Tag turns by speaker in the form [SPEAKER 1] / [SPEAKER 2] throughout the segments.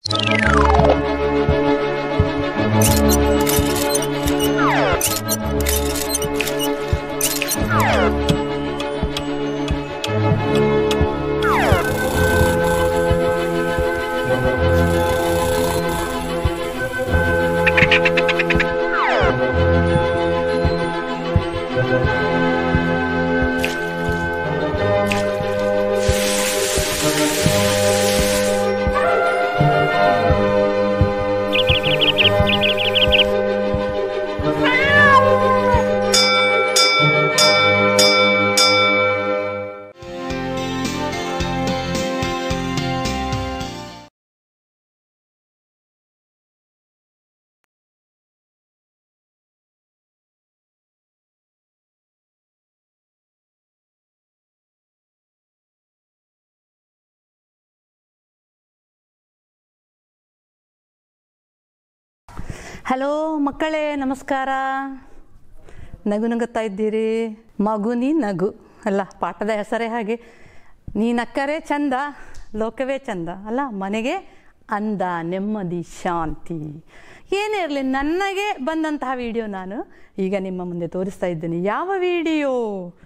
[SPEAKER 1] Hello ಮಕ್ಕಳೇ ನಮಸ್ಕಾರ ನಗು ನಗುತ್ತಾ ಇದ್ದೀರಿ ಮಗು ನೀ ನಗು ಅಲ್ಲ ಪಾಠದ ಹೆಸರೇ ಹಾಗೆ ನೀ ನಕ್ಕರೆ ಚಂದ ಲೋಕವೇ ಚಂದ ಅಲ್ಲ ಮನೆಗೆ ಅಂದ ನೆಮ್ಮದಿ ಶಾಂತಿ ಏನೇ ಇರಲಿ ನನಗೆ ಬಂದಂತಹ ವಿಡಿಯೋ ನಾನು ಈಗ ನಿಮ್ಮ ಮುಂದೆ ತೋರಿಸ್ತಾ ಇದ್ದೀನಿ ಯಾವ ವಿಡಿಯೋ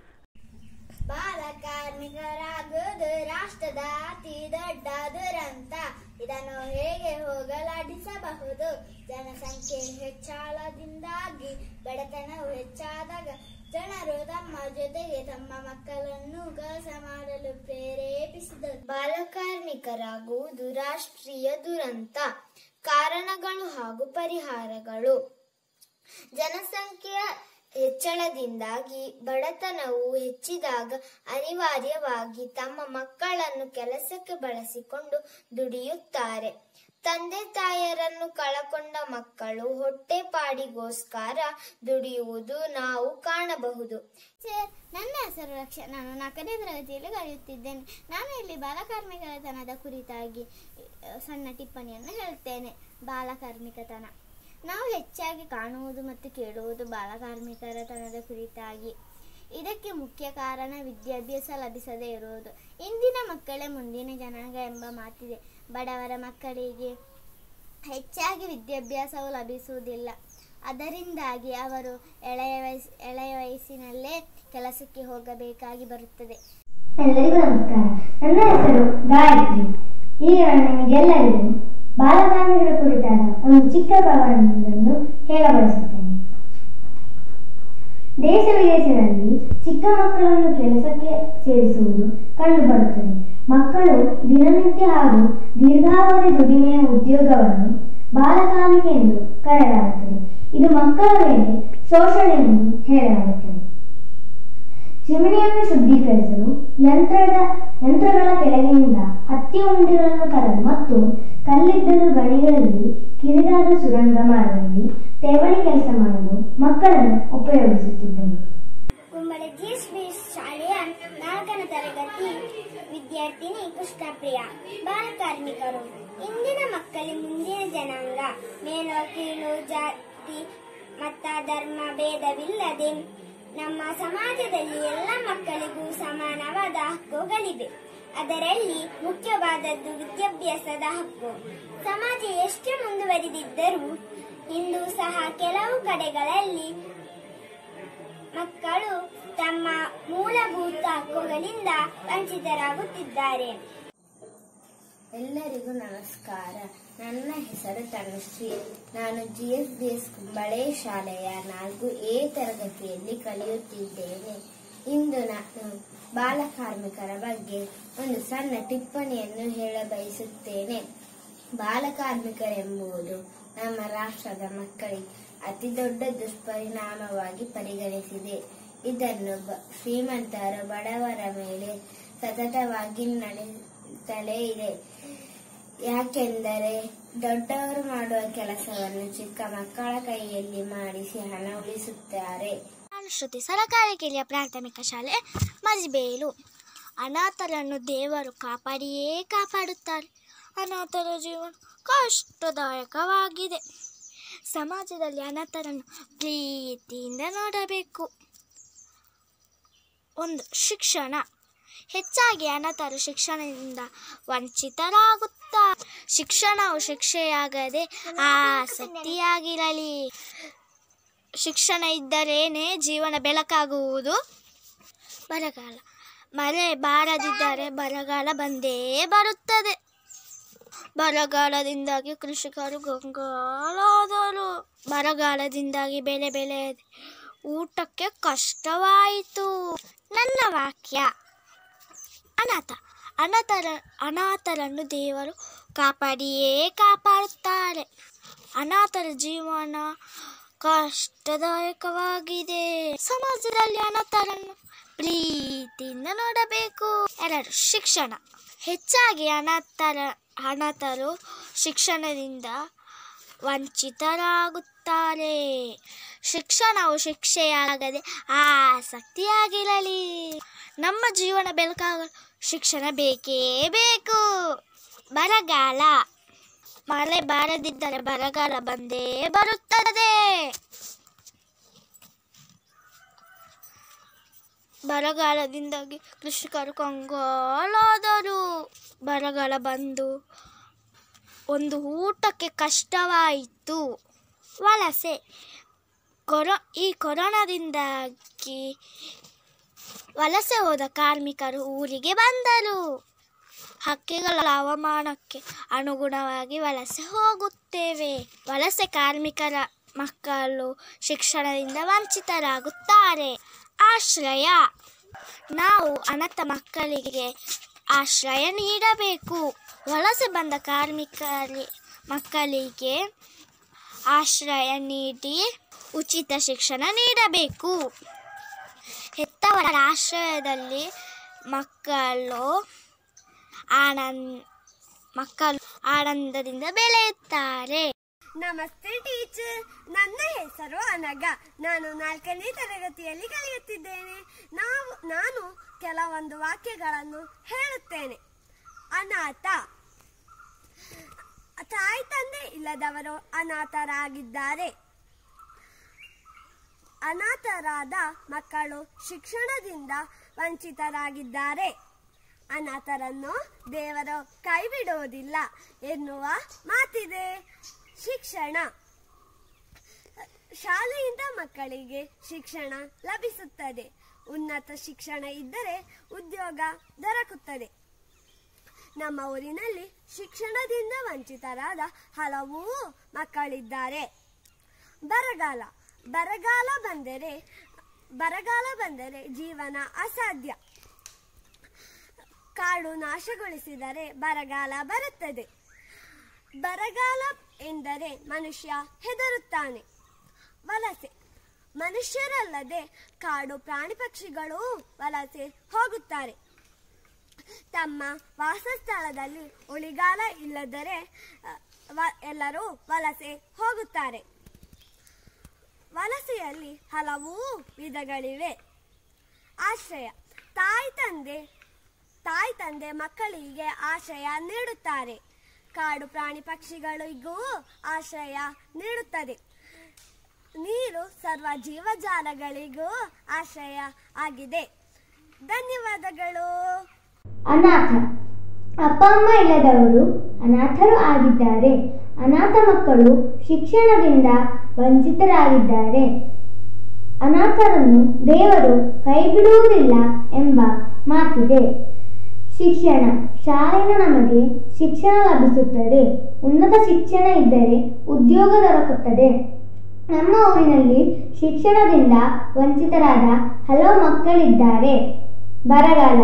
[SPEAKER 2] ಬಾಲಕಾರ್ಮಿಕರಾಗುವುದು ರಾಷ್ಟ್ರದ ಅತಿ ದೊಡ್ಡ ದುರಂತ ಇದನ್ನು ಹೇಗೆ ಹೋಗಲಾಡಿಸಬಹುದು ಜನಸಂಖ್ಯೆ ಹೆಚ್ಚಳದಿಂದಾಗಿ ಬಡತನವು ಹೆಚ್ಚಾದಾಗ ಜನರು ತಮ್ಮ ಜೊತೆಗೆ ತಮ್ಮ ಮಕ್ಕಳನ್ನು ಕೆಲಸ ಮಾಡಲು ಪ್ರೇರೇಪಿಸಿದರು ಬಾಲಕಾರ್ಮಿಕರಾಗುವುದು ರಾಷ್ಟ್ರೀಯ ದುರಂತ ಕಾರಣಗಳು ಹಾಗೂ ಪರಿಹಾರಗಳು ಜನಸಂಖ್ಯೆಯ ಹೆಚ್ಚಳದಿಂದಾಗಿ ಬಡತನವು ಹೆಚ್ಚಿದಾಗ ಅನಿವಾರ್ಯವಾಗಿ ತಮ್ಮ ಮಕ್ಕಳನ್ನು ಕೆಲಸಕ್ಕೆ ಬಳಸಿಕೊಂಡು ದುಡಿಯುತ್ತಾರೆ ತಂದೆ ತಾಯರನ್ನು ಕಳಕೊಂಡ ಮಕ್ಕಳು ಹೊಟ್ಟೆಪಾಡಿಗೋಸ್ಕರ ದುಡಿಯುವುದು ನಾವು ಕಾಣಬಹುದು
[SPEAKER 3] ಸರ್ ನನ್ನ ಹೆಸರು ರಕ್ಷ ನಾನು ನಾಲ್ಕನೇ ತರಗತಿಯಲ್ಲಿ ಕಲಿಯುತ್ತಿದ್ದೇನೆ ನಾನು ಇಲ್ಲಿ ಬಾಲಕಾರ್ಮಿಕತನದ ಕುರಿತಾಗಿ ಅ, ಸಣ್ಣ ಟಿಪ್ಪಣಿಯನ್ನು ಹೇಳುತ್ತೇನೆ ಬಾಲಕಾರ್ಮಿಕತನ ನಾವು ಹೆಚ್ಚಾಗಿ ಕಾಣುವುದು ಮತ್ತು ಕೇಳುವುದು ಬಾಲಕಾರ್ಮಿಕರತನದ ಕುರಿತಾಗಿ ಇದಕ್ಕೆ ಮುಖ್ಯ ಕಾರಣ ವಿದ್ಯಾಭ್ಯಾಸ ಲಭಿಸದೇ ಇರುವುದು ಇಂದಿನ ಮಕ್ಕಳೇ ಮುಂದಿನ ಜನಾಂಗ ಎಂಬ ಮಾತಿದೆ ಬಡವರ ಮಕ್ಕಳಿಗೆ ಹೆಚ್ಚಾಗಿ ವಿದ್ಯಾಭ್ಯಾಸವು ಲಭಿಸುವುದಿಲ್ಲ ಅದರಿಂದಾಗಿ ಅವರು ಎಳೆಯ ವಯಸ್ ಎಳೆಯ ವಯಸ್ಸಿನಲ್ಲೇ ಕೆಲಸಕ್ಕೆ ಹೋಗಬೇಕಾಗಿ ಬರುತ್ತದೆ
[SPEAKER 4] ಎಲ್ಲರಿಗೂ ನಮಸ್ಕಾರ ನನ್ನ ಹೆಸರು ಗಾಯತ್ರಿ ಈಗ ನಾನು ನಿಮಗೆಲ್ಲರಿಗೂ ಬಾಲಕಾರ್ಮಿಕರ ಕುರಿತಾದ ಒಂದು ಚಿಕ್ಕ ಪ್ರಬಂಧವನ್ನು ಹೇಳಬಯಸುತ್ತೇನೆ ದೇಶ ವಿದೇಶದಲ್ಲಿ ಚಿಕ್ಕ ಮಕ್ಕಳನ್ನು ಕೆಲಸಕ್ಕೆ ಸೇರಿಸುವುದು ಕಂಡುಬರುತ್ತದೆ ಮಕ್ಕಳು ದಿನನಿತ್ಯ ಹಾಗೂ ದೀರ್ಘಾವಧಿ ದುಡಿಮೆಯ ಉದ್ಯೋಗವನ್ನು ಬಾಲಕಾರ್ಮಿಕ ಎಂದು ಕರೆಯಲಾಗುತ್ತದೆ ಇದು ಮಕ್ಕಳ ಮೇಲೆ ಶೋಷಣೆ ಎಂದು ಹೇಳಲಾಗುತ್ತದೆ ಚಿಮಣಿಯನ್ನು ಶುದ್ಧೀಕರಿಸಲು ಯಂತ್ರದ ಯಂತ್ರಗಳ ಕೆಳಗಿನಿಂದ ಹತ್ತಿ ಉಂಡೆಗಳನ್ನು ತರಲು ಮತ್ತು ಕಲ್ಲಿದ್ದಲು ಗಣಿಗಳಲ್ಲಿ ಕಿರಿದಾದ ಸುರಂಗ ಮಾಡುವಲ್ಲಿ ಠೇವಣಿ ಕೆಲಸ ಮಾಡಲು ಮಕ್ಕಳನ್ನು ಉಪಯೋಗಿಸುತ್ತಿದ್ದರು
[SPEAKER 2] ಕುಂಬಳೆ ಜಿಎಸ್ಬಿ ಶಾಲೆಯ ನಾಲ್ಕನೇ ತರಗತಿ ವಿದ್ಯಾರ್ಥಿನಿ ಕೃಷ್ಣಪ್ರಿಯ ಬಾಲಕಾರ್ಮಿಕರು ಇಂದಿನ ಮಕ್ಕಳು ಮುಂದಿನ ಜನಾಂಗ ಮೇಲು ಕೀಳು ಜಾತಿ ಮತ ಧರ್ಮ ಭೇದವಿಲ್ಲದೆ ನಮ್ಮ ಸಮಾಜದಲ್ಲಿ ಎಲ್ಲ ಮಕ್ಕಳಿಗೂ ಸಮಾನವಾದ ಹಕ್ಕುಗಳಿವೆ ಅದರಲ್ಲಿ ಮುಖ್ಯವಾದದ್ದು ವಿದ್ಯಾಭ್ಯಾಸದ ಹಕ್ಕು ಸಮಾಜ ಎಷ್ಟೇ ಮುಂದುವರಿದಿದ್ದರೂ ಇಂದು ಸಹ ಕೆಲವು ಕಡೆಗಳಲ್ಲಿ ಮಕ್ಕಳು ತಮ್ಮ ಮೂಲಭೂತ ಹಕ್ಕುಗಳಿಂದ ವಂಚಿತರಾಗುತ್ತಿದ್ದಾರೆ
[SPEAKER 5] ಎಲ್ಲರಿಗೂ ನಮಸ್ಕಾರ ನನ್ನ ಹೆಸರು ತನುಶ್ರೀ ನಾನು G S B S Kumbale ಶಾಲೆಯ ನಾಲ್ಕು ಎ ತರಗತಿಯಲ್ಲಿ ಕಲಿಯುತ್ತಿದ್ದೇನೆ ಇಂದು ನಾನು ಬಾಲಕಾರ್ಮಿಕರ ಬಗ್ಗೆ ಒಂದು ಸಣ್ಣ ಟಿಪ್ಪಣಿಯನ್ನು ಹೇಳ ಬಯಸುತ್ತೇನೆ ಬಾಲಕಾರ್ಮಿಕರೆಂಬುದು ನಮ್ಮ ರಾಷ್ಟ್ರದ ಮಕ್ಕಳಿಗೆ ಅತಿ ದೊಡ್ಡ ದುಷ್ಪರಿಣಾಮವಾಗಿ ಪರಿಗಣಿಸಿದೆ ಇದನ್ನು ಬ- ಶ್ರೀಮಂತರು ಬಡವರ ಮೇಲೆ ಸತತವಾಗಿ ನಡೆಯುತ್ತಲೇ ಇದೆ ಯಾಕೆಂದರೆ ದೊಡ್ಡವರು ಮಾಡುವ ಕೆಲಸವನ್ನು ಚಿಕ್ಕ ಮಕ್ಕಳ ಕೈಯಲ್ಲಿ ಮಾಡಿಸಿ ಹಣ ಉಳಿಸುತ್ತಾರೆ
[SPEAKER 3] ನಾನು ಶ್ರುತಿ ಸರಕಾರಿ ಕಿರಿಯ ಪ್ರಾಥಮಿಕ ಶಾಲೆ ಮಜಿಬೇಲು ಅನಾಥರನ್ನು ದೇವರು ಕಾಪಾಡಿಯೇ ಕಾಪಾಡುತ್ತಾರೆ ಅನಾಥರ ಜೀವನ ಕಷ್ಟದಾಯಕವಾಗಿದೆ ಸಮಾಜದಲ್ಲಿ ಅನಾಥರನ್ನು ಪ್ರೀತಿಯಿಂದ ನೋಡಬೇಕು ಒಂದು ಶಿಕ್ಷಣ ಹೆಚ್ಚಾಗಿ ಅನಾಥರು ಶಿಕ್ಷಣದಿಂದ ವಂಚಿತರಾಗುತ್ತಾರೆ ಶಿಕ್ಷಣವು ಶಿಕ್ಷೆಯಾಗದೆ ಆಸಕ್ತಿಯಾಗಿರಲಿ ಶಿಕ್ಷಣ ಇದ್ದರೇನೆ ಜೀವನ ಬೆಳಕಾಗುವುದು ಬರಗಾಲ ಮಳೆ ಬಾರದಿದ್ದರೆ ಬರಗಾಲ ಬಂದೇ ಬರುತ್ತದೆ ಬರಗಾಲದಿಂದಾಗಿ ಕೃಷಿಕರು ಕಂಗಾಲಾದರು ಬರಗಾಲದಿಂದಾಗಿ ಬೆಳೆ ಬೆಳೆ ಊಟಕ್ಕೆ ಕಷ್ಟವಾಯಿತು ನನ್ನ ವಾಕ್ಯ ಅನಾಥ ಅನಾಥರ ಅನಾಥರನ್ನು ದೇವರು ಕಾಪಾಡಿಯೇ ಕಾಪಾಡುತ್ತಾರೆ ಅನಾಥರ ಜೀವನ ಕಷ್ಟದಾಯಕವಾಗಿದೆ ಸಮಾಜದಲ್ಲಿ ಅನಾಥರನ್ನು ಪ್ರೀತಿಯಿಂದ ನೋಡಬೇಕು ಎರಡು ಶಿಕ್ಷಣ ಹೆಚ್ಚಾಗಿ ಅನಾಥರ ಅನಾಥರು ಶಿಕ್ಷಣದಿಂದ ವಂಚಿತರಾಗುತ್ತಾರೆ ಶಿಕ್ಷಣವು ಶಿಕ್ಷೆಯಾಗದೆ ಆಸಕ್ತಿಯಾಗಿರಲಿ ನಮ್ಮ ಜೀವನ ಬೆಳಕಾಗಲು ಶಿಕ್ಷಣ ಬೇಕೇ ಬೇಕು ಬರಗಾಲ ಮಳೆ ಬಾರದಿದ್ದರೆ ಬರಗಾಲ ಬಂದೇ ಬರುತ್ತದೆ ಬರಗಾಲದಿಂದಾಗಿ ಕೃಷಿಕರು ಕಂಗಾಲಾದರು ಬರಗಾಲ ಬಂದು ಒಂದು ಊಟಕ್ಕೆ ಕಷ್ಟವಾಯಿತು ವಲಸೆ ಕೊರೋ ಈ ಕೊರೋನಾದಿಂದಾಗಿ ವಲಸೆ ಹೋದ ಕಾರ್ಮಿಕರು ಊರಿಗೆ ಬಂದರು ಹಕ್ಕಿಗಳ ಹವಾಮಾನಕ್ಕೆ ಅನುಗುಣವಾಗಿ ವಲಸೆ ಹೋಗುತ್ತೇವೆ ವಲಸೆ ಕಾರ್ಮಿಕರ ಮಕ್ಕಳು ಶಿಕ್ಷಣದಿಂದ ವಂಚಿತರಾಗುತ್ತಾರೆ ಆಶ್ರಯ ನಾವು ಅನಾಥ ಮಕ್ಕಳಿಗೆ ಆಶ್ರಯ ನೀಡಬೇಕು ವಲಸೆ ಬಂದ ಕಾರ್ಮಿಕರಿ ಮಕ್ಕಳಿಗೆ ಆಶ್ರಯ ನೀಡಿ ಉಚಿತ ಶಿಕ್ಷಣ ನೀಡಬೇಕು ಹೆತ್ತವರ ಆಶ್ರಯದಲ್ಲಿ ಮಕ್ಕಳು ಆನಂದ ಮಕ್ಕಳು ಆನಂದದಿಂದ ಬೆಳೆಯುತ್ತಾರೆ
[SPEAKER 2] ನಮಸ್ತೆ ಟೀಚರ್ ನನ್ನ ಹೆಸರು ಅನಗ ನಾನು ನಾಲ್ಕನೇ ತರಗತಿಯಲ್ಲಿ ಕಲಿಯುತ್ತಿದ್ದೇನೆ ನಾವು ನಾನು ಕೆಲವೊಂದು ವಾಕ್ಯಗಳನ್ನು ಹೇಳುತ್ತೇನೆ ಅನಾಥ ತಾಯಿ ತಂದೆ ಇಲ್ಲದವರು ಅನಾಥರಾಗಿದ್ದಾರೆ ಅನಾಥರಾದ ಮಕ್ಕಳು ಶಿಕ್ಷಣದಿಂದ ವಂಚಿತರಾಗಿದ್ದಾರೆ ಅನಾಥರನ್ನು ದೇವರು ಕೈಬಿಡುವುದಿಲ್ಲ ಎನ್ನುವ ಮಾತಿದೆ ಶಿಕ್ಷಣ ಶಾಲೆಯಿಂದ ಮಕ್ಕಳಿಗೆ ಶಿಕ್ಷಣ ಲಭಿಸುತ್ತದೆ ಉನ್ನತ ಶಿಕ್ಷಣ ಇದ್ದರೆ ಉದ್ಯೋಗ ದೊರಕುತ್ತದೆ ನಮ್ಮ ಊರಿನಲ್ಲಿ ಶಿಕ್ಷಣದಿಂದ ವಂಚಿತರಾದ ಹಲವು ಮಕ್ಕಳಿದ್ದಾರೆ ಬರಗಾಲ ಬರಗಾಲ ಬಂದರೆ ಬರಗಾಲ ಬಂದರೆ ಜೀವನ ಅಸಾಧ್ಯ ಕಾಡು ನಾಶಗೊಳಿಸಿದರೆ ಬರಗಾಲ ಬರುತ್ತದೆ ಬರಗಾಲ ಎಂದರೆ ಮನುಷ್ಯ ಹೆದರುತ್ತಾನೆ ವಲಸೆ ಮನುಷ್ಯರಲ್ಲದೆ ಕಾಡು ಪ್ರಾಣಿ ಪಕ್ಷಿಗಳು ವಲಸೆ ಹೋಗುತ್ತಾರೆ ತಮ್ಮ ವಾಸಸ್ಥಳದಲ್ಲಿ ಉಳಿಗಾಲ ಇಲ್ಲದರೆ ಅ, ವ- ಎಲ್ಲರೂ ವಲಸೆ ಹೋಗುತ್ತಾರೆ ವಲಸೆಯಲ್ಲಿ ಹಲವು ವಿಧಗಳಿವೆ ಆಶ್ರಯ ತಾಯಿ ತಂದೆ ತಾಯಿ ತಂದೆ ಮಕ್ಕಳಿಗೆ ಆಶ್ರಯ ನೀಡುತ್ತಾರೆ ಕಾಡು ಪ್ರಾಣಿ ಪಕ್ಷಿಗಳಿಗೂ ಆಶ್ರಯ ನೀಡುತ್ತದೆ ನೀರು ಸರ್ವ ಜೀವಜಾಲಗಳಿಗೂ ಆಶ್ರಯ ಆಗಿದೆ ಧನ್ಯವಾದಗಳು
[SPEAKER 4] ಅನಾಥ ಅಪ್ಪ ಅಮ್ಮ ಇಲ್ಲದವರು ಅನಾಥರು ಆಗಿದ್ದಾರೆ ಅನಾಥ ಮಕ್ಕಳು ಶಿಕ್ಷಣದಿಂದ ವಂಚಿತರಾಗಿದ್ದಾರೆ ಅನಾಥರನ್ನು ದೇವರು ಕೈಬಿಡುವುದಿಲ್ಲ ಎಂಬ ಮಾತಿದೆ ಶಿಕ್ಷಣ ಶಾಲೆಯಿಂದ ನಮಗೆ ಶಿಕ್ಷಣ ಲಭಿಸುತ್ತದೆ ಉನ್ನತ ಶಿಕ್ಷಣ ಇದ್ದರೆ ಉದ್ಯೋಗ ದೊರಕುತ್ತದೆ ನಮ್ಮ ಊರಿನಲ್ಲಿ ಶಿಕ್ಷಣದಿಂದ ವಂಚಿತರಾದ ಹಲವು ಮಕ್ಕಳಿದ್ದಾರೆ ಬರಗಾಲ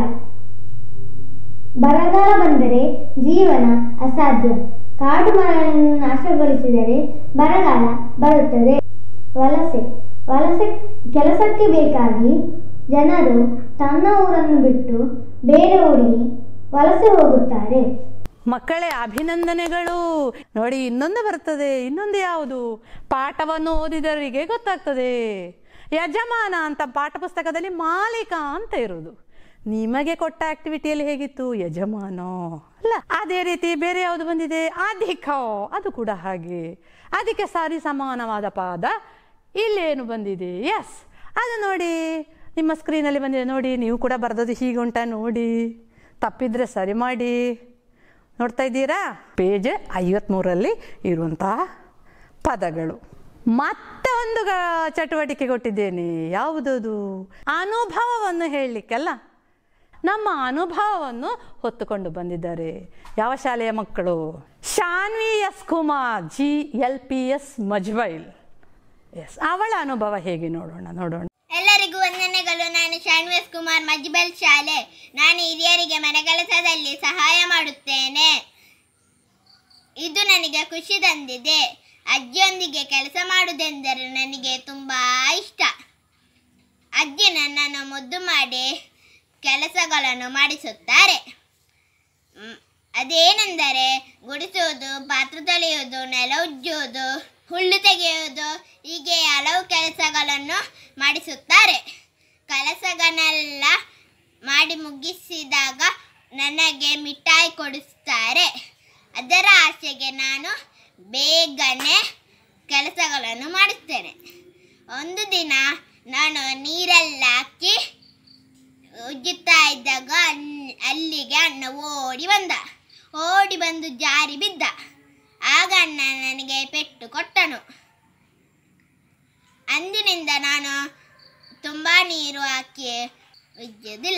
[SPEAKER 4] ಬರಗಾಲ ಬಂದರೆ ಜೀವನ ಅಸಾಧ್ಯ ಕಾಡು ಮರಗಳನ್ನು ನಾಶಗೊಳಿಸಿದರೆ ಬರಗಾಲ ಬರುತ್ತದೆ ವಲಸೆ ವಲಸೆ ಕೆಲಸಕ್ಕೆ ಬೇಕಾಗಿ ಜನರು ತನ್ನ ಊರನ್ನು ಬಿಟ್ಟು ಬೇರೆ ಊರಿಗೆ ವಲಸೆ ಹೋಗುತ್ತಾರೆ
[SPEAKER 1] ಮಕ್ಕಳೇ ಅಭಿನಂದನೆಗಳು ನೋಡಿ ಇನ್ನೊಂದು ಬರ್ತದೆ ಇನ್ನೊಂದು ಯಾವುದು ಪಾಠವನ್ನು ಓದಿದವರಿಗೆ ಗೊತ್ತಾಗ್ತದೆ ಯಜಮಾನ ಅಂತ ಪಾಠ ಪುಸ್ತಕದಲ್ಲಿ ಮಾಲೀಕ ಅಂತ ಇರುವುದು ನಿಮಗೆ ಕೊಟ್ಟ ಆಕ್ಟಿವಿಟಿಯಲ್ಲಿ ಹೇಗಿತ್ತು ಯಜಮಾನೋ ಅಲ್ಲ ಅದೇ ರೀತಿ ಬೇರೆ ಯಾವುದು ಬಂದಿದೆ ಅಧಿಕ ಅದು ಕೂಡ ಹಾಗೆ ಅದಕ್ಕೆ ಸರಿ ಸಮಾನವಾದ ಪಾದ ಇಲ್ಲೇನು ಬಂದಿದೆ ಎಸ್ ಅದು ನೋಡಿ ನಿಮ್ಮ ಸ್ಕ್ರೀನಲ್ಲಿ ಬಂದಿದೆ ನೋಡಿ ನೀವು ಕೂಡ ಬರೆದದ್ದು ಹೀಗೆ ಉಂಟಾ ನೋಡಿ ತಪ್ಪಿದ್ರೆ ಸರಿ ಮಾಡಿ ನೋಡ್ತಾ ಇದ್ದೀರಾ ಪೇಜ್ ಐವತ್ತ್ಮೂರರಲ್ಲಿ ಇರುವಂತಹ ಪದಗಳು ಮತ್ತೆ ಒಂದು ಗ- ಚಟುವಟಿಕೆ ಕೊಟ್ಟಿದ್ದೇನೆ ಯಾವುದದು ಅನುಭವವನ್ನು ಹೇಳಲಿಕ್ಕಲ್ಲ ನಮ್ಮ ಅನುಭವವನ್ನು ಹೊತ್ತುಕೊಂಡು ಬಂದಿದ್ದಾರೆ ಯಾವ ಶಾಲೆಯ ಮಕ್ಕಳು Shanvi S Kumar G L P S Majbail S ಅವಳ ಅನುಭವ ಹೇಗೆ ನೋಡೋಣ ನೋಡೋಣ
[SPEAKER 3] ಎಲ್ಲರಿಗೂ ವಂದನೆಗಳು ನಾನು ಶಾನ್ವೇಸ್ ಕುಮಾರ್ ಮಜ್ಬಲ್ ಶಾಲೆ ನಾನು ಹಿರಿಯರಿಗೆ ಮನೆಗೆಲಸದಲ್ಲಿ ಸಹಾಯ ಮಾಡುತ್ತೇನೆ ಇದು ನನಗೆ ಖುಷಿ ತಂದಿದೆ ಅಜ್ಜಿಯೊಂದಿಗೆ ಕೆಲಸ ಮಾಡುವುದೆಂದರೆ ನನಗೆ ತುಂಬ ಇಷ್ಟ ಅಜ್ಜಿ ನನ್ನನ್ನು ಮುದ್ದು ಮಾಡಿ ಕೆಲಸಗಳನ್ನು ಮಾಡಿಸುತ್ತಾರೆ ಮ್, ಅದೇನೆಂದರೆ ಗುಡಿಸುವುದು ಪಾತ್ರ ತೊಳೆಯುವುದು ನೆಲ ಉಜ್ಜುವುದು ಹುಲ್ಲು ತೆಗೆಯುವುದು ಹೀಗೆ ಹಲವು ಕೆಲಸಗಳನ್ನು ಮಾಡಿಸುತ್ತಾರೆ ಕೆಲಸಗಳನ್ನೆಲ್ಲ ಮಾಡಿ ಮುಗಿಸಿದಾಗ ನನಗೆ ಮಿಠಾಯಿ ಕೊಡಿಸ್ತಾರೆ ಅದರ ಆಸೆಗೆ ನಾನು ಬೇಗನೆ ಕೆಲಸಗಳನ್ನು ಮಾಡುತ್ತೇನೆ ಒಂದು ದಿನ ನಾನು ನೀರೆಲ್ಲ ಹಾಕಿ ಉಜ್ಜುತ್ತಾ ಇದ್ದಾಗ ಅಲ್- ಅಲ್ಲಿಗೆ ಅಣ್ಣ ಓಡಿ ಬಂದ ಓಡಿ ಬಂದು ಜಾರಿ ಬಿದ್ದ ಆಗ ಅಣ್ಣ ನನಗೆ ಪೆಟ್ಟು ಕೊಟ್ಟನು ಅಂದಿನಿಂದ ನಾನು ತುಂಬ ನೀರು ಹಾಕಿ ಉಜ್ಜುವುದಿಲ್ಲ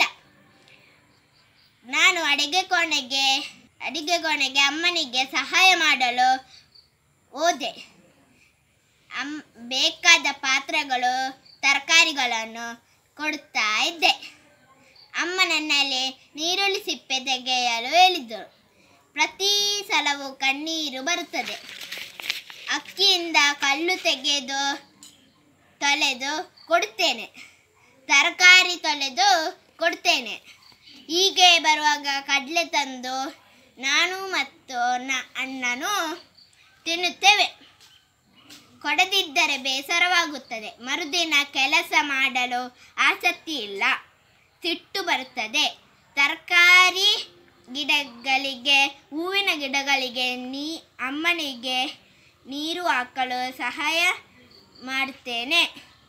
[SPEAKER 3] ನಾನು ಅಡಿಗೆ ಕೋಣೆಗೆ ಅಡಿಗೆ ಕೋಣೆಗೆ ಅಮ್ಮನಿಗೆ ಸಹಾಯ ಮಾಡಲು ಹೋದೆ ಅಮ್ ಬೇಕಾದ ಪಾತ್ರೆಗಳು ತರಕಾರಿಗಳನ್ನು ಕೊಡುತ್ತಾ ಇದ್ದೆ ಅಮ್ಮ ನನ್ನಲ್ಲಿ ನೀರುಳ್ಳಿ ಸಿಪ್ಪೆ ತೆಗೆಯಲು ಹೇಳಿದರು ಪ್ರತಿ ಸಲವೂ ಕಣ್ಣೀರು ಬರುತ್ತದೆ ಅಕ್ಕಿಯಿಂದ ಕಲ್ಲು ತೆಗೆದು ತೊಳೆದು ಕೊಡುತ್ತೇನೆ ತರಕಾರಿ ತೊಳೆದು ಕೊಡ್ತೇನೆ ಹೀಗೆ ಬರುವಾಗ ಕಡಲೆ ತಂದು ನಾನು ಮತ್ತು ನ ಅಣ್ಣನು ತಿನ್ನುತ್ತೇವೆ ಕೊಡದಿದ್ದರೆ ಬೇಸರವಾಗುತ್ತದೆ ಮರುದಿನ ಕೆಲಸ ಮಾಡಲು ಆಸಕ್ತಿ ಇಲ್ಲ ಸಿಟ್ಟು ಬರುತ್ತದೆ ತರಕಾರಿ ಗಿಡಗಳಿಗೆ ಹೂವಿನ ಗಿಡಗಳಿಗೆ ನೀ ಅಮ್ಮನಿಗೆ ನೀರು ಹಾಕಲು ಸಹಾಯ ಮಾಡುತ್ತೇನೆ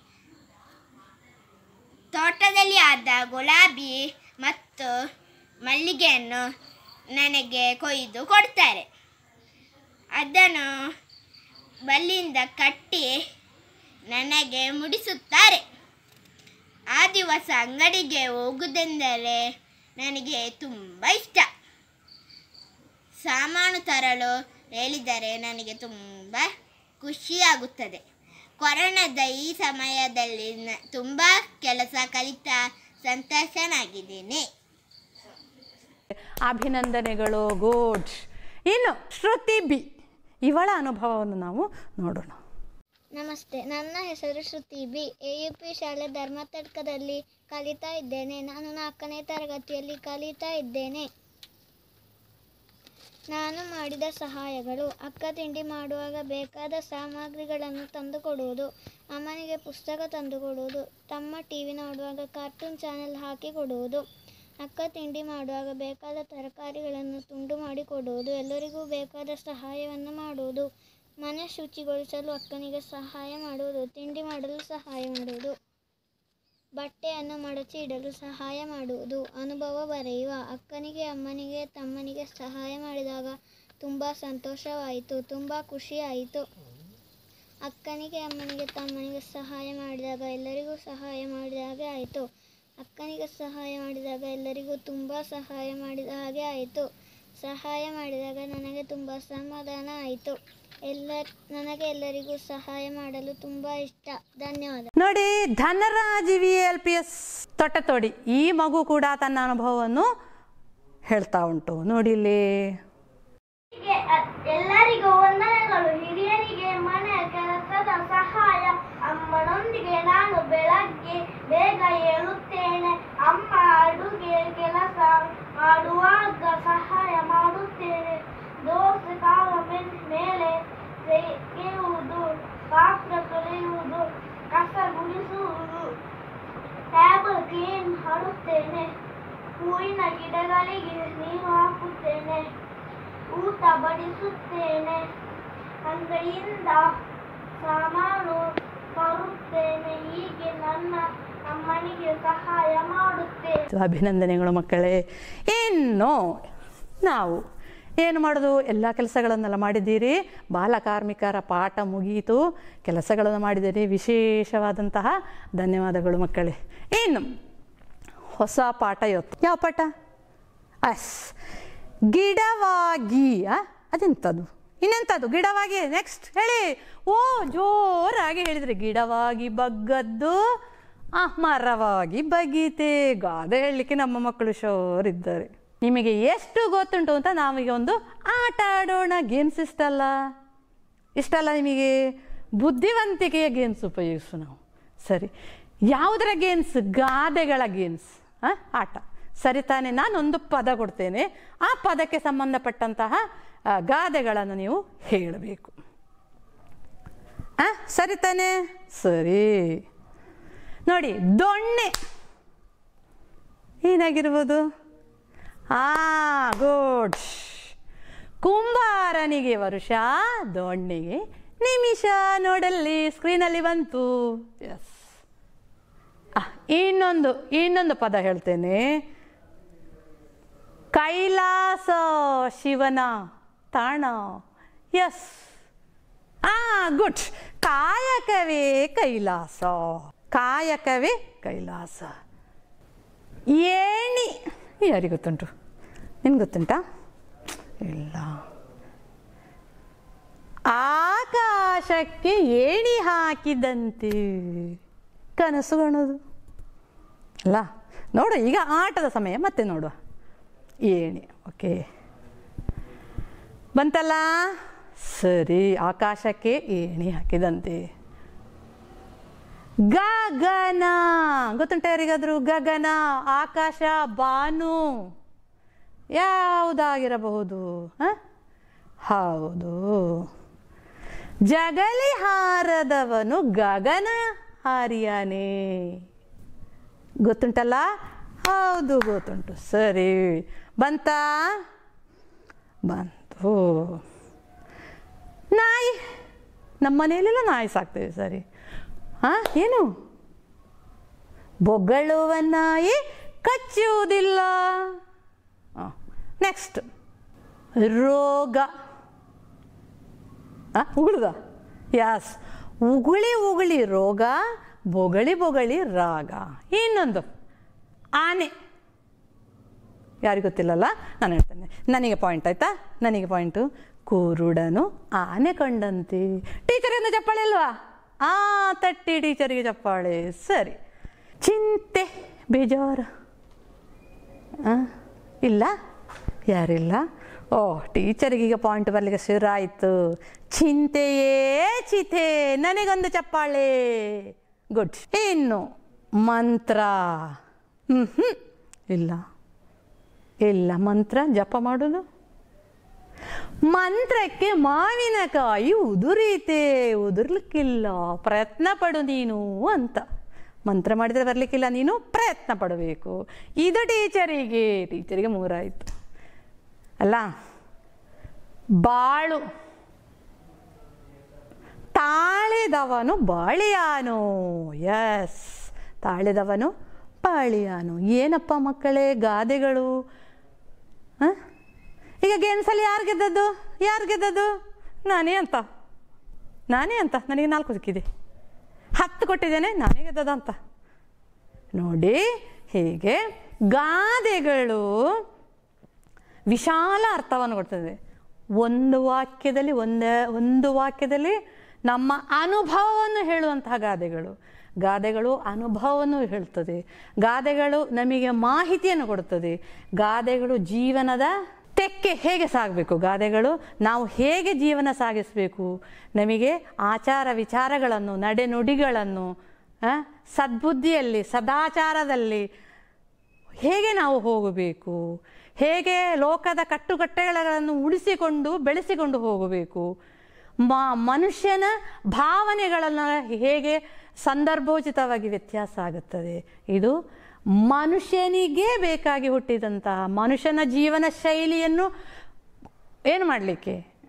[SPEAKER 3] ತೋಟದಲ್ಲಿ ಆದ ಗುಲಾಬಿ ಮತ್ತು ಮಲ್ಲಿಗೆಯನ್ನು ನನಗೆ ಕೊಯ್ದು ಕೊಡ್ತಾರೆ ಅದನ್ನು ಬಲ್ಲಿಂದ ಕಟ್ಟಿ ನನಗೆ ಮುಡಿಸುತ್ತಾರೆ ಆ ದಿವಸ ಅಂಗಡಿಗೆ ಹೋಗುವುದೆಂದರೆ ನನಗೆ ತುಂಬ ಇಷ್ಟ ಸಾಮಾನು ತರಲು ಹೇಳಿದರೆ ನನಗೆ ತುಂಬ ಖುಷಿಯಾಗುತ್ತದೆ ಕೊರೋನಾದ ಈ ಸಮಯದಲ್ಲಿ ನ- ತುಂಬ ಕೆಲಸ ಕಲಿತ ಸಂತೋಷನಾಗಿದ್ದೇನೆ
[SPEAKER 1] ಅಭಿನಂದನೆಗಳು ಗುಡ್ ಇನ್ನು ಶ್ರುತಿ ಬಿ ಇವಳ ಅನುಭವವನ್ನು ನಾವು ನೋಡೋಣ
[SPEAKER 3] ನಮಸ್ತೆ ನನ್ನ ಹೆಸರು Shruti B A U P ಶಾಲೆ ಧರ್ಮತಡ್ಕದಲ್ಲಿ ಕಲಿತಾ ಇದ್ದೇನೆ ನಾನು ನಾಲ್ಕನೇ ತರಗತಿಯಲ್ಲಿ ಕಲಿತಾ ಇದ್ದೇನೆ ನಾನು ಮಾಡಿದ ಸಹಾಯಗಳು ಅಕ್ಕ ತಿಂಡಿ ಮಾಡುವಾಗ ಬೇಕಾದ ಸಾಮಗ್ರಿಗಳನ್ನು ತಂದುಕೊಡುವುದು ಅಮ್ಮನಿಗೆ ಪುಸ್ತಕ ತಂದುಕೊಡುವುದು ತಮ್ಮ ಟಿ ವಿ ನೋಡುವಾಗ ಕಾರ್ಟೂನ್ ಚಾನೆಲ್ ಹಾಕಿ ಕೊಡುವುದು ಅಕ್ಕ ತಿಂಡಿ ಮಾಡುವಾಗ ಬೇಕಾದ ತರಕಾರಿಗಳನ್ನು ತುಂಡು ಮಾಡಿ ಕೊಡುವುದು ಎಲ್ಲರಿಗೂ ಬೇಕಾದ ಸಹಾಯವನ್ನು ಮಾಡುವುದು ಮನೆ ಶುಚಿಗೊಳಿಸಲು ಅಕ್ಕನಿಗೆ ಸಹಾಯ ಮಾಡುವುದು ತಿಂಡಿ ಮಾಡಲು ಸಹಾಯ ಮಾಡುವುದು ಬಟ್ಟೆಯನ್ನು ಮಡಚಿ ಇಡಲು ಸಹಾಯ ಮಾಡುವುದು ಅನುಭವ ಬರೆಯುವ ಅಕ್ಕನಿಗೆ ಅಮ್ಮನಿಗೆ ತಮ್ಮನಿಗೆ ಸಹಾಯ ಮಾಡಿದಾಗ ತುಂಬ ಸಂತೋಷವಾಯಿತು ತುಂಬ ಖುಷಿಯಾಯಿತು ಅಕ್ಕನಿಗೆ ಅಮ್ಮನಿಗೆ ತಮ್ಮನಿಗೆ ಸಹಾಯ ಮಾಡಿದಾಗ ಎಲ್ಲರಿಗೂ ಸಹಾಯ ಮಾಡಿದ ಹಾಗೆ ಆಯಿತು ಅಕ್ಕನಿಗೆ ಸಹಾಯ ಮಾಡಿದಾಗ ಎಲ್ಲರಿಗೂ ತುಂಬ ಸಹಾಯ ಮಾಡಿದ ಹಾಗೆ ಆಯಿತು ಸಹಾಯ ಮಾಡಿದಾಗ ನನಗೆ ತುಂಬ ಸಮಾಧಾನ ಆಯಿತು ಎಲ್ಲ ನನಗೆ ಎಲ್ಲರಿಗೂ ಸಹಾಯ ಮಾಡಲು ತುಂಬ ಇಷ್ಟ ಧನ್ಯವಾದ
[SPEAKER 1] ನೋಡಿ Dhanraj V L P S Tottathodi ಈ ಮಗು ಕೂಡ ತನ್ನ ಅನುಭವವನ್ನು ಹೇಳ್ತಾ ಉಂಟು ನೋಡಿ ಇಲ್ಲಿ
[SPEAKER 2] ಎಲ್ಲರಿಗೂ ವಂದನೆಗಳು ಹಿರಿಯರಿಗೆ ಮನೆ ಕೆಲಸದ ಸಹಾಯ ಅಮ್ಮನೊಂದಿಗೆ ನಾನು ಬೆಳಗ್ಗೆ ಬೇಗ ಏಳುತ್ತೇನೆ ಅಮ್ಮ ಅಡುಗೆ ಕೆಲಸ ಮಾಡುವಾಗ ಸಹಾಯ ಮಾಡುತ್ತೇನೆ ದೋಸೆ ಕಾಲ ಮೇಲೆ ತೆಗೆಯುವುದು ಪಾತ್ರೆ ತೊಳೆಯುವುದು ಕಸ ಗುಡಿಸುವುದು ಟೇಬಲ್ ಕ್ಲೀನ್ ಮಾಡುತ್ತೇನೆ ಹೂವಿನ ಗಿಡಗಳಿಗೆ ನೀರು ಹಾಕುತ್ತೇನೆ ಊಟ ಬಡಿಸುತ್ತೇನೆ ಅಂಗಡಿಯಿಂದ ಸಾಮಾನು ತರುತ್ತೇನೆ ಹೀಗೆ ನನ್ನ ಅಮ್ಮನಿಗೆ ಸಹಾಯ ಮಾಡುತ್ತೇನೆ
[SPEAKER 1] ಅಭಿನಂದನೆಗಳು ಮಕ್ಕಳೇ ಇನ್ನು ನಾವು ಏನು ಮಾಡೋದು ಎಲ್ಲ ಕೆಲಸಗಳನ್ನೆಲ್ಲ ಮಾಡಿದ್ದೀರಿ ಬಾಲಕಾರ್ಮಿಕರ ಪಾಠ ಮುಗಿಯಿತು ಕೆಲಸಗಳನ್ನು ಮಾಡಿದ್ದೀರಿ ವಿಶೇಷವಾದಂತಹ ಧನ್ಯವಾದಗಳು ಮಕ್ಕಳೇ ಇನ್ನು ಹೊಸ ಪಾಠ ಇವತ್ತು ಯಾವ ಪಾಠ ಅಸ್ ಗಿಡವಾಗಿ ಆ? ಅದೆಂಥದ್ದು ಇನ್ನೆಂಥದ್ದು ಗಿಡವಾಗಿ ನೆಕ್ಸ್ಟ್ ಹೇಳಿ ಓ ಜೋರಾಗಿ ಹೇಳಿದ್ರಿ ಗಿಡವಾಗಿ ಬಗ್ಗದ್ದು ಆ ಮರವಾಗಿ ಬಗೀತೆ ಗಾದೆ ಹೇಳಲಿಕ್ಕೆ ನಮ್ಮ ಮಕ್ಕಳು ಶೋರಿದ್ದಾರೆ ನಿಮಗೆ ಎಷ್ಟು ಗೊತ್ತುಂಟು ಅಂತ ನಾವೀಗ ಒಂದು ಆಟ ಆಡೋಣ ಗೇಮ್ಸ್ ಇಷ್ಟಲ್ಲ ಇಷ್ಟಲ್ಲ ನಿಮಗೆ ಬುದ್ಧಿವಂತಿಕೆಯ ಗೇಮ್ಸ್ ಉಪಯೋಗಿಸು ನಾವು ಸರಿ ಯಾವುದರ ಗೇಮ್ಸ್ ಗಾದೆಗಳ ಗೇಮ್ಸ್ ಆಟ ಸರಿ ತಾನೇ ನಾನೊಂದು ಪದ ಕೊಡ್ತೇನೆ ಆ ಪದಕ್ಕೆ ಸಂಬಂಧಪಟ್ಟಂತಹ ಆ, ಗಾದೆಗಳನ್ನು ನೀವು ಹೇಳಬೇಕು ಆ ಸರಿ ತಾನೇ ಸರಿ ನೋಡಿ ದೊಣ್ಣೆ ಏನಾಗಿರ್ಬೋದು ಆ ಗುಡ್ ಕುಂಬಾರನಿಗೆ ವರುಷ ದೊಣ್ಣೆಗೆ ನಿಮಿಷ ನೋಡಲ್ಲಿ ಸ್ಕ್ರೀನಲ್ಲಿ ಬಂತು ಎಸ್ ಇನ್ನೊಂದು ಇನ್ನೊಂದು ಪದ ಹೇಳ್ತೇನೆ ಕೈಲಾಸ ಶಿವನ ತಾಣ ಎಸ್ ಆ ಗುಡ್ ಕಾಯಕವೇ ಕೈಲಾಸ ಕಾಯಕವೇ ಕೈಲಾಸ ಏಣಿ ಯಾರಿಗೆ ಗೊತ್ತುಂಟು ನಿನ್ಗೆ ಗೊತ್ತುಂಟಾ ಇಲ್ಲ ಆಕಾಶಕ್ಕೆ ಏಣಿ ಹಾಕಿದಂತೆ ಕನಸು ಕಾಣೋದು ಅಲ್ಲ ನೋಡು ಈಗ ಆಟದ ಸಮಯ ಮತ್ತೆ ನೋಡುವ ಏಣಿ ಓಕೆ ಬಂತಲ್ಲ ಸರಿ ಆಕಾಶಕ್ಕೆ ಏಣಿ ಹಾಕಿದಂತೆ ಗಗನ ಗೊತ್ತುಂಟ ಯಾರಿಗಾದ್ರು ಗಗನ ಆಕಾಶ ಬಾನು ಯಾವುದಾಗಿರಬಹುದು ಹ? ಹೌದು ಜಗಲಿ ಹಾರದವನು ಗಗನ ಹಾರಿಯಾನೆ ಗೊತ್ತುಂಟಲ್ಲ ಹೌದು ಗೊತ್ತುಂಟು ಸರಿ ಬಂತಾ ಬಂತು ನಾಯಿ ನಮ್ಮ ಮನೆಯಲ್ಲೆಲ್ಲ ನಾಯಿ ಸಾಕ್ತೇವೆ ಸರಿ ಹಾಂ ಏನು ಬೊಗಳುವ ನಾಯಿ ಕಚ್ಚುವುದಿಲ್ಲ ನೆಕ್ಸ್ಟ್ ರೋಗ ಆ, ಉಗುಳುಗ ಯಾಸ್ ಉಗುಳಿ ಉಗುಳಿ ರೋಗ ಬೊಗಳಿ ಬೊಗಳಿ ರಾಗ ಇನ್ನೊಂದು ಆನೆ ಯಾರಿಗೂ ಗೊತ್ತಿಲ್ಲಲ್ಲ ನಾನು ಹೇಳ್ತೇನೆ ನನಗೆ ಪಾಯಿಂಟ್ ಆಯ್ತಾ ನನಗೆ ಪಾಯಿಂಟು ಕುರುಡನು ಆನೆ ಕಂಡಂತೆ ಟೀಚರಿಂದ ಚಪ್ಪಾಳೆ ಅಲ್ವಾ ಆ ತಟ್ಟಿ ಟೀಚರಿಗೆ ಚಪ್ಪಾಳೆ ಸರಿ ಚಿಂತೆ ಬೇಜಾರು ಆ, ಇಲ್ಲ ಯಾರಿಲ್ಲ ಓ ಟೀಚರಿಗೆ ಈಗ ಪಾಯಿಂಟ್ ಬರಲಿಕ್ಕೆ ಶುರು ಆಯಿತು ಚಿಂತೆಯೇ ಚಿತೆ ನನಗೊಂದು ಚಪ್ಪಾಳೆ ಗುಡ್ ಇನ್ನು ಮಂತ್ರ ಹ್ಞೂ ಹ್ಞೂ ಇಲ್ಲ ಇಲ್ಲ ಮಂತ್ರ ಜಪ ಮಾಡೋದು ಮಂತ್ರಕ್ಕೆ ಮಾವಿನಕಾಯಿ ಉದುರೀತೆ ಉದುರ್ಲಿಕ್ಕಿಲ್ಲ ಪ್ರಯತ್ನ ಪಡು ನೀನು ಅಂತ ಮಂತ್ರ ಮಾಡಿದರೆ ಬರಲಿಕ್ಕಿಲ್ಲ ನೀನು ಪ್ರಯತ್ನ ಪಡಬೇಕು ಇದು ಟೀಚರಿಗೆ ಟೀಚರಿಗೆ ಮೂರಾಯಿತು ಅಲ್ಲ ಬಾಳು ತಾಳಿದವನು ಬಾಳಿಯಾನು ಎಸ್ ತಾಳಿದವನು ಬಾಳಿಯಾನು ಏನಪ್ಪ ಮಕ್ಕಳೇ ಗಾದೆಗಳು ಆ? ಈಗ ಗೇಮ್ಸಲ್ಲಿ ಯಾರು ಗೆದ್ದದ್ದು ಯಾರು ಗೆದ್ದದ್ದು ನಾನೇ ಅಂತ ನಾನೇ ಅಂತ ನನಗೆ ನಾಲ್ಕು ಸಿಕ್ಕಿದೆ ಹತ್ತು ಕೊಟ್ಟಿದ್ದೇನೆ ನಾನೇ ಗೆದ್ದದ ಅಂತ ನೋಡಿ ಹೀಗೆ ಗಾದೆಗಳು ವಿಶಾಲ ಅರ್ಥವನ್ನು ಕೊಡ್ತದೆ ಒಂದು ವಾಕ್ಯದಲ್ಲಿ ಒಂದೇ ಒಂದು ವಾಕ್ಯದಲ್ಲಿ ನಮ್ಮ ಅನುಭವವನ್ನು ಹೇಳುವಂತಹ ಗಾದೆಗಳು ಗಾದೆಗಳು ಅನುಭವವನ್ನು ಹೇಳ್ತದೆ ಗಾದೆಗಳು ನಮಗೆ ಮಾಹಿತಿಯನ್ನು ಕೊಡುತ್ತದೆ ಗಾದೆಗಳು ಜೀವನದ ತೆಕ್ಕೆ ಹೇಗೆ ಸಾಗಬೇಕು ಗಾದೆಗಳು ನಾವು ಹೇಗೆ ಜೀವನ ಸಾಗಿಸಬೇಕು ನಮಗೆ ಆಚಾರ ವಿಚಾರಗಳನ್ನು ನಡೆನುಡಿಗಳನ್ನು ಆ, ಸದ್ಬುದ್ಧಿಯಲ್ಲಿ ಸದಾಚಾರದಲ್ಲಿ ಹೇಗೆ ನಾವು ಹೋಗಬೇಕು ಹೇಗೆ ಲೋಕದ ಕಟ್ಟುಕಟ್ಟೆಗಳನ್ನು ಉಳಿಸಿಕೊಂಡು ಬೆಳೆಸಿಕೊಂಡು ಹೋಗಬೇಕು ಮ ಮನುಷ್ಯನ ಭಾವನೆಗಳನ್ನು ಹೇಗೆ ಸಂದರ್ಭೋಚಿತವಾಗಿ ವ್ಯತ್ಯಾಸ ಆಗುತ್ತದೆ ಇದು ಮನುಷ್ಯನಿಗೆ ಬೇಕಾಗಿ ಹುಟ್ಟಿದಂತಹ ಮನುಷ್ಯನ ಜೀವನ ಶೈಲಿಯನ್ನು ಏನು ಮಾಡಲಿಕ್ಕೆ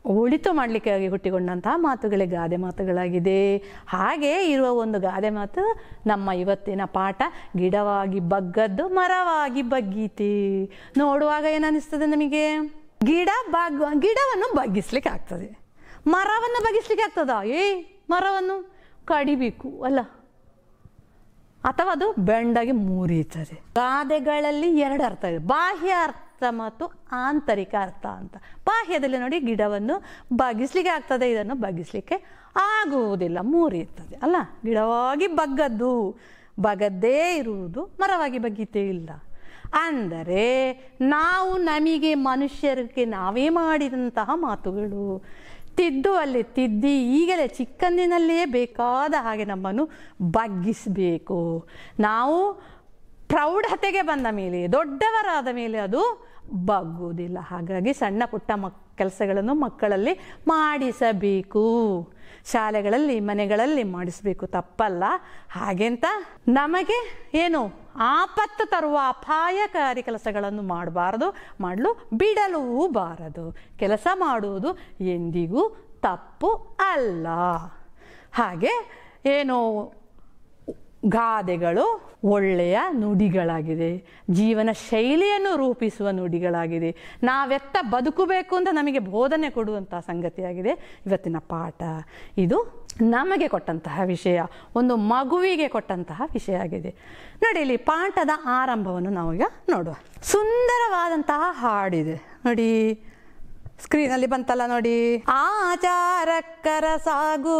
[SPEAKER 1] ಒಳಿತು ಮಾಡಲಿಕ್ಕಾಗಿ ಹುಟ್ಟಿಕೊಂಡಂತಹ ಮಾತುಗಳೇ ಗಾದೆ ಮಾತುಗಳಾಗಿದೆ ಹಾಗೆ ಇರುವ ಒಂದು ಗಾದೆ ಮಾತು ನಮ್ಮ ಇವತ್ತಿನ ಪಾಠ ಗಿಡವಾಗಿ ಬಗ್ಗದ್ದು ಮರವಾಗಿ ಬಗ್ಗೀತೆ ನೋಡುವಾಗ ಏನನ್ನಿಸ್ತದೆ ನಮಗೆ ಗಿಡ ಬಗ್ ಗಿಡವನ್ನು ಬಗ್ಗಿಸ್ಲಿಕ್ಕೆ ಆಗ್ತದೆ ಮರವನ್ನು ಬಗ್ಗಿಸ್ಲಿಕ್ಕೆ ಆಗ್ತದಾ ಏ ಮರವನ್ನು ಕಡಿಬೇಕು ಅಲ್ಲ ಅಥವಾ ಅದು ಬೆಂಡಾಗಿ ಮುರಿಯುತ್ತದೆ ಗಾದೆಗಳಲ್ಲಿ ಎರಡು ಅರ್ಥ ಇದೆ ಬಾಹ್ಯ ಅರ್ಥ ಮತ್ತು ಆಂತರಿಕ ಅರ್ಥ ಅಂತ ಬಾಹ್ಯದಲ್ಲಿ ನೋಡಿ ಗಿಡವನ್ನು ಬಗ್ಗಿಸ್ಲಿಕ್ಕೆ ಆಗ್ತದೆ ಇದನ್ನು ಬಗ್ಗಿಸ್ಲಿಕ್ಕೆ ಆಗುವುದಿಲ್ಲ ಮುರಿಯುತ್ತದೆ ಅಲ್ಲ ಗಿಡವಾಗಿ ಬಗ್ಗದ್ದು ಬಗದ್ದೇ ಇರುವುದು ಮರವಾಗಿ ಬಗ್ಗಿತೇ ಇಲ್ಲ ಅಂದರೆ ನಾವು ನಮಗೆ ಮನುಷ್ಯರಿಗೆ ನಾವೇ ಮಾಡಿದಂತಹ ಮಾತುಗಳು ತಿದ್ದುವಲ್ಲಿ ತಿದ್ದಿ ಈಗಲೇ ಚಿಕ್ಕಂದಿನಲ್ಲಿಯೇ ಬೇಕಾದ ಹಾಗೆ ನಮ್ಮನ್ನು ಬಗ್ಗಿಸಬೇಕು ನಾವು ಪ್ರೌಢತೆಗೆ ಬಂದ ಮೇಲೆ ದೊಡ್ಡವರಾದ ಮೇಲೆ ಅದು ಬಗ್ಗುವುದಿಲ್ಲ ಹಾಗಾಗಿ ಸಣ್ಣ ಪುಟ್ಟ ಮಕ್ ಕೆಲಸಗಳನ್ನು ಮಕ್ಕಳಲ್ಲಿ ಮಾಡಿಸಬೇಕು ಶಾಲೆಗಳಲ್ಲಿ ಮನೆಗಳಲ್ಲಿ ಮಾಡಿಸಬೇಕು ತಪ್ಪಲ್ಲ ಹಾಗೆಂತ ನಮಗೆ ಏನು ಆಪತ್ತು ತರುವ ಅಪಾಯಕಾರಿ ಕೆಲಸಗಳನ್ನು ಮಾಡಬಾರದು ಮಾಡಲು ಬಿಡಲೂ ಬಾರದು ಕೆಲಸ ಮಾಡುವುದು ಎಂದಿಗೂ ತಪ್ಪು ಅಲ್ಲ ಹಾಗೆ ಏನು ಗಾದೆಗಳು ಒಳ್ಳೆಯ ನುಡಿಗಳಾಗಿದೆ ಜೀವನ ಶೈಲಿಯನ್ನು ರೂಪಿಸುವ ನುಡಿಗಳಾಗಿದೆ ನಾವೆತ್ತ ಬದುಕಬೇಕು ಅಂತ ನಮಗೆ ಬೋಧನೆ ಕೊಡುವಂತಹ ಸಂಗತಿಯಾಗಿದೆ ಇವತ್ತಿನ ಪಾಠ ಇದು ನಮಗೆ ಕೊಟ್ಟಂತಹ ವಿಷಯ ಒಂದು ಮಗುವಿಗೆ ಕೊಟ್ಟಂತಹ ವಿಷಯ ಆಗಿದೆ ನೋಡಿ ಇಲ್ಲಿ ಪಾಠದ ಆರಂಭವನ್ನು ನಾವೀಗ ನೋಡುವ ಸುಂದರವಾದಂತಹ ಹಾಡಿದೆ ನೋಡಿ ಸ್ಕ್ರೀನಲ್ಲಿ ಬಂತಲ್ಲ ನೋಡಿ ಆಚಾರಕ್ಕರ ಸಾಗು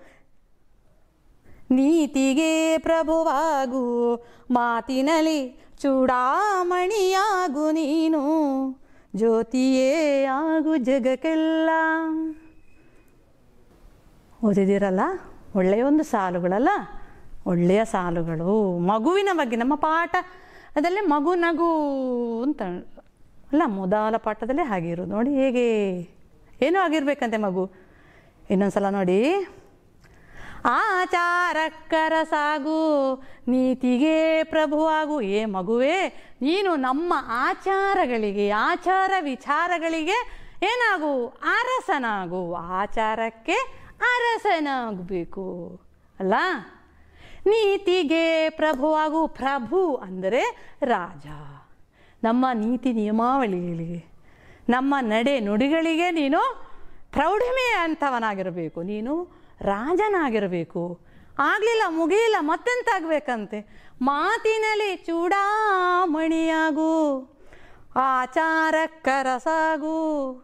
[SPEAKER 1] ನೀತಿಗೆ ಪ್ರಭುವಾಗು ಮಾತಿನಲ್ಲಿ ಚೂಡಾಮಣಿಯಾಗು ನೀನು ಜ್ಯೋತಿಯೇ ಆಗು ಜಗಕ್ಕೆಲ್ಲ ಓದಿದಿರಲ್ಲ ಒಳ್ಳೆಯ ಒಂದು ಸಾಲುಗಳಲ್ಲ ಒಳ್ಳೆಯ ಸಾಲುಗಳು ಮಗುವಿನ ಬಗ್ಗೆ ನಮ್ಮ ಪಾಠ ಅದಲ್ಲೇ ಮಗು ನಗು ಅಂತ ಅಲ್ಲ ಮೊದಲ ಪಾಠದಲ್ಲೇ ಹಾಗೆ ಇರೋದು ನೋಡಿ ಹೇಗೆ ಏನೂ ಆಗಿರ್ಬೇಕಂತೆ ಮಗು ಇನ್ನೊಂದ್ಸಲ ನೋಡಿ ಆಚಾರಕ್ಕರ ಸಾಗು ನೀತಿಗೆ ಪ್ರಭುವಾಗು ಏ ಮಗುವೇ ನೀನು ನಮ್ಮ ಆಚಾರಗಳಿಗೆ ಆಚಾರ ವಿಚಾರಗಳಿಗೆ ಏನಾಗು ಅರಸನಾಗು ಆಚಾರಕ್ಕೆ ಅರಸನಾಗಬೇಕು ಅಲ್ಲ ನೀತಿಗೆ ಪ್ರಭುವಾಗು ಪ್ರಭು ಅಂದರೆ ರಾಜ ನಮ್ಮ ನೀತಿ ನಿಯಮಾವಳಿಗಳಿಗೆ ನಮ್ಮ ನಡೆ ನುಡಿಗಳಿಗೆ ನೀನು ಪ್ರೌಢಿಮೆ ಅಂತವನಾಗಿರಬೇಕು ನೀನು ರಾಜನಾಗಿರಬೇಕು ಆಗಲಿಲ್ಲ ಮುಗಿಯಿಲ್ಲ ಮತ್ತೆಂತಾಗಬೇಕಂತೆ ಮಾತಿನಲ್ಲಿ ಚೂಡಾಮಣಿಯಾಗು ಆಚಾರಕ್ಕರಸಾಗು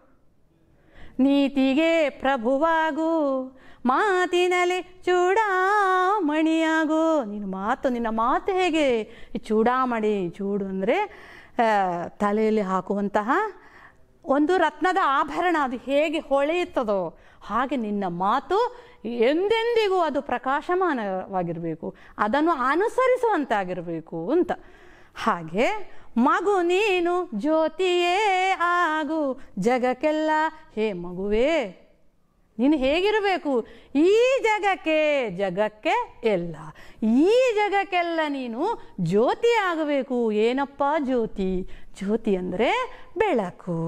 [SPEAKER 1] ನೀತಿಗೆ ಪ್ರಭುವಾಗು ಮಾತಿನಲ್ಲಿ ಚೂಡಾಮಣಿಯಾಗು ನೀನು ಮಾತು ನಿನ್ನ ಮಾತು ಹೇಗೆ ಈ ಚೂಡಾಮಣಿ ಚೂಡು ಅಂದರೆ ತಲೆಯಲ್ಲಿ ಹಾಕುವಂತಹ ಒಂದು ರತ್ನದ ಆಭರಣ ಅದು ಹೇಗೆ ಹೊಳೆಯುತ್ತದೋ ಹಾಗೆ ನಿನ್ನ ಮಾತು ಎಂದೆಂದಿಗೂ ಅದು ಪ್ರಕಾಶಮಾನವಾಗಿರಬೇಕು ಅದನ್ನು ಅನುಸರಿಸುವಂತಾಗಿರಬೇಕು ಅಂತ ಹಾಗೆ ಮಗು ನೀನು ಜ್ಯೋತಿಯೇ ಆಗು ಜಗಕ್ಕೆಲ್ಲ ಹೇ ಮಗುವೇ ನೀನು ಹೇಗಿರಬೇಕು ಈ ಜಗಕ್ಕೆ ಜಗಕ್ಕೆ ಎಲ್ಲ ಈ ಜಗಕ್ಕೆಲ್ಲ ನೀನು ಜ್ಯೋತಿ ಆಗಬೇಕು ಏನಪ್ಪ ಜ್ಯೋತಿ ಜ್ಯೋತಿ ಅಂದರೆ ಬೆಳಕು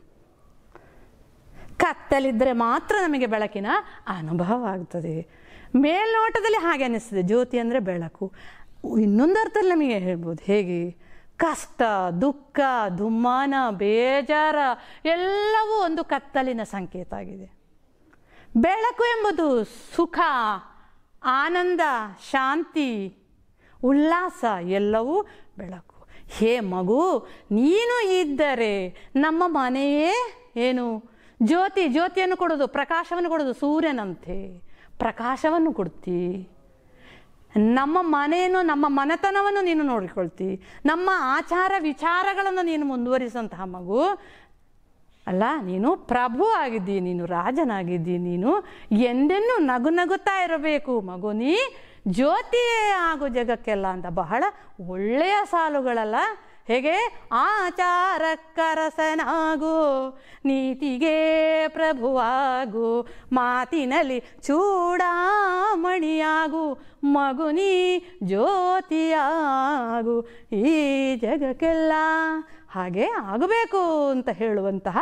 [SPEAKER 1] ಕತ್ತಲಿದ್ದರೆ ಮಾತ್ರ ನಮಗೆ ಬೆಳಕಿನ ಅನುಭವ ಆಗ್ತದೆ ಮೇಲ್ನೋಟದಲ್ಲಿ ಹಾಗೆ ಅನ್ನಿಸ್ತದೆ ಜ್ಯೋತಿ ಅಂದರೆ ಬೆಳಕು ಇನ್ನೊಂದು ಅರ್ಥದಲ್ಲಿ ನಮಗೆ ಹೇಳ್ಬೋದು ಹೇಗೆ ಕಷ್ಟ ದುಃಖ ದುಮ್ಮಾನ ಬೇಜಾರ ಎಲ್ಲವೂ ಒಂದು ಕತ್ತಲಿನ ಸಂಕೇತ ಆಗಿದೆ ಬೆಳಕು ಎಂಬುದು ಸುಖ ಆನಂದ ಶಾಂತಿ ಉಲ್ಲಾಸ ಎಲ್ಲವೂ ಬೆಳಕು ಹೇ ಮಗು ನೀನು ಇದ್ದರೆ ನಮ್ಮ ಮನೆಯೇ ಏನು ಜ್ಯೋತಿ ಜ್ಯೋತಿಯನ್ನು ಕೊಡೋದು ಪ್ರಕಾಶವನ್ನು ಕೊಡೋದು ಸೂರ್ಯನಂತೆ ಪ್ರಕಾಶವನ್ನು ಕೊಡ್ತಿ ನಮ್ಮ ಮನೆಯನ್ನು ನಮ್ಮ ಮನೆತನವನ್ನು ನೀನು ನೋಡಿಕೊಳ್ತಿ ನಮ್ಮ ಆಚಾರ ವಿಚಾರಗಳನ್ನು ನೀನು ಮುಂದುವರಿಸುವಂತಹ ಮಗು ಅಲ್ಲ ನೀನು ಪ್ರಭು ಆಗಿದ್ದಿ ನೀನು ರಾಜನಾಗಿದ್ದಿ ನೀನು ಎಂದೆನ್ನೂ ನಗು ನಗುತ್ತಾ ಇರಬೇಕು ಮಗು ನೀ ಜ್ಯೋತಿಯೇ ಆಗು ಜಗಕ್ಕೆಲ್ಲ ಅಂತ ಬಹಳ ಒಳ್ಳೆಯ ಸಾಲುಗಳಲ್ಲ ಹೇಗೆ ಆಚಾರಕ್ಕರಸನಾಗು ನೀತಿಗೆ ಪ್ರಭುವಾಗು ಮಾತಿನಲ್ಲಿ ಚೂಡಾಮಣಿಯಾಗು ಮಗುನಿ ಜ್ಯೋತಿಯಾಗು ಈ ಜಗಕ್ಕೆಲ್ಲ ಹಾಗೆ ಆಗಬೇಕು ಅಂತ ಹೇಳುವಂತಹ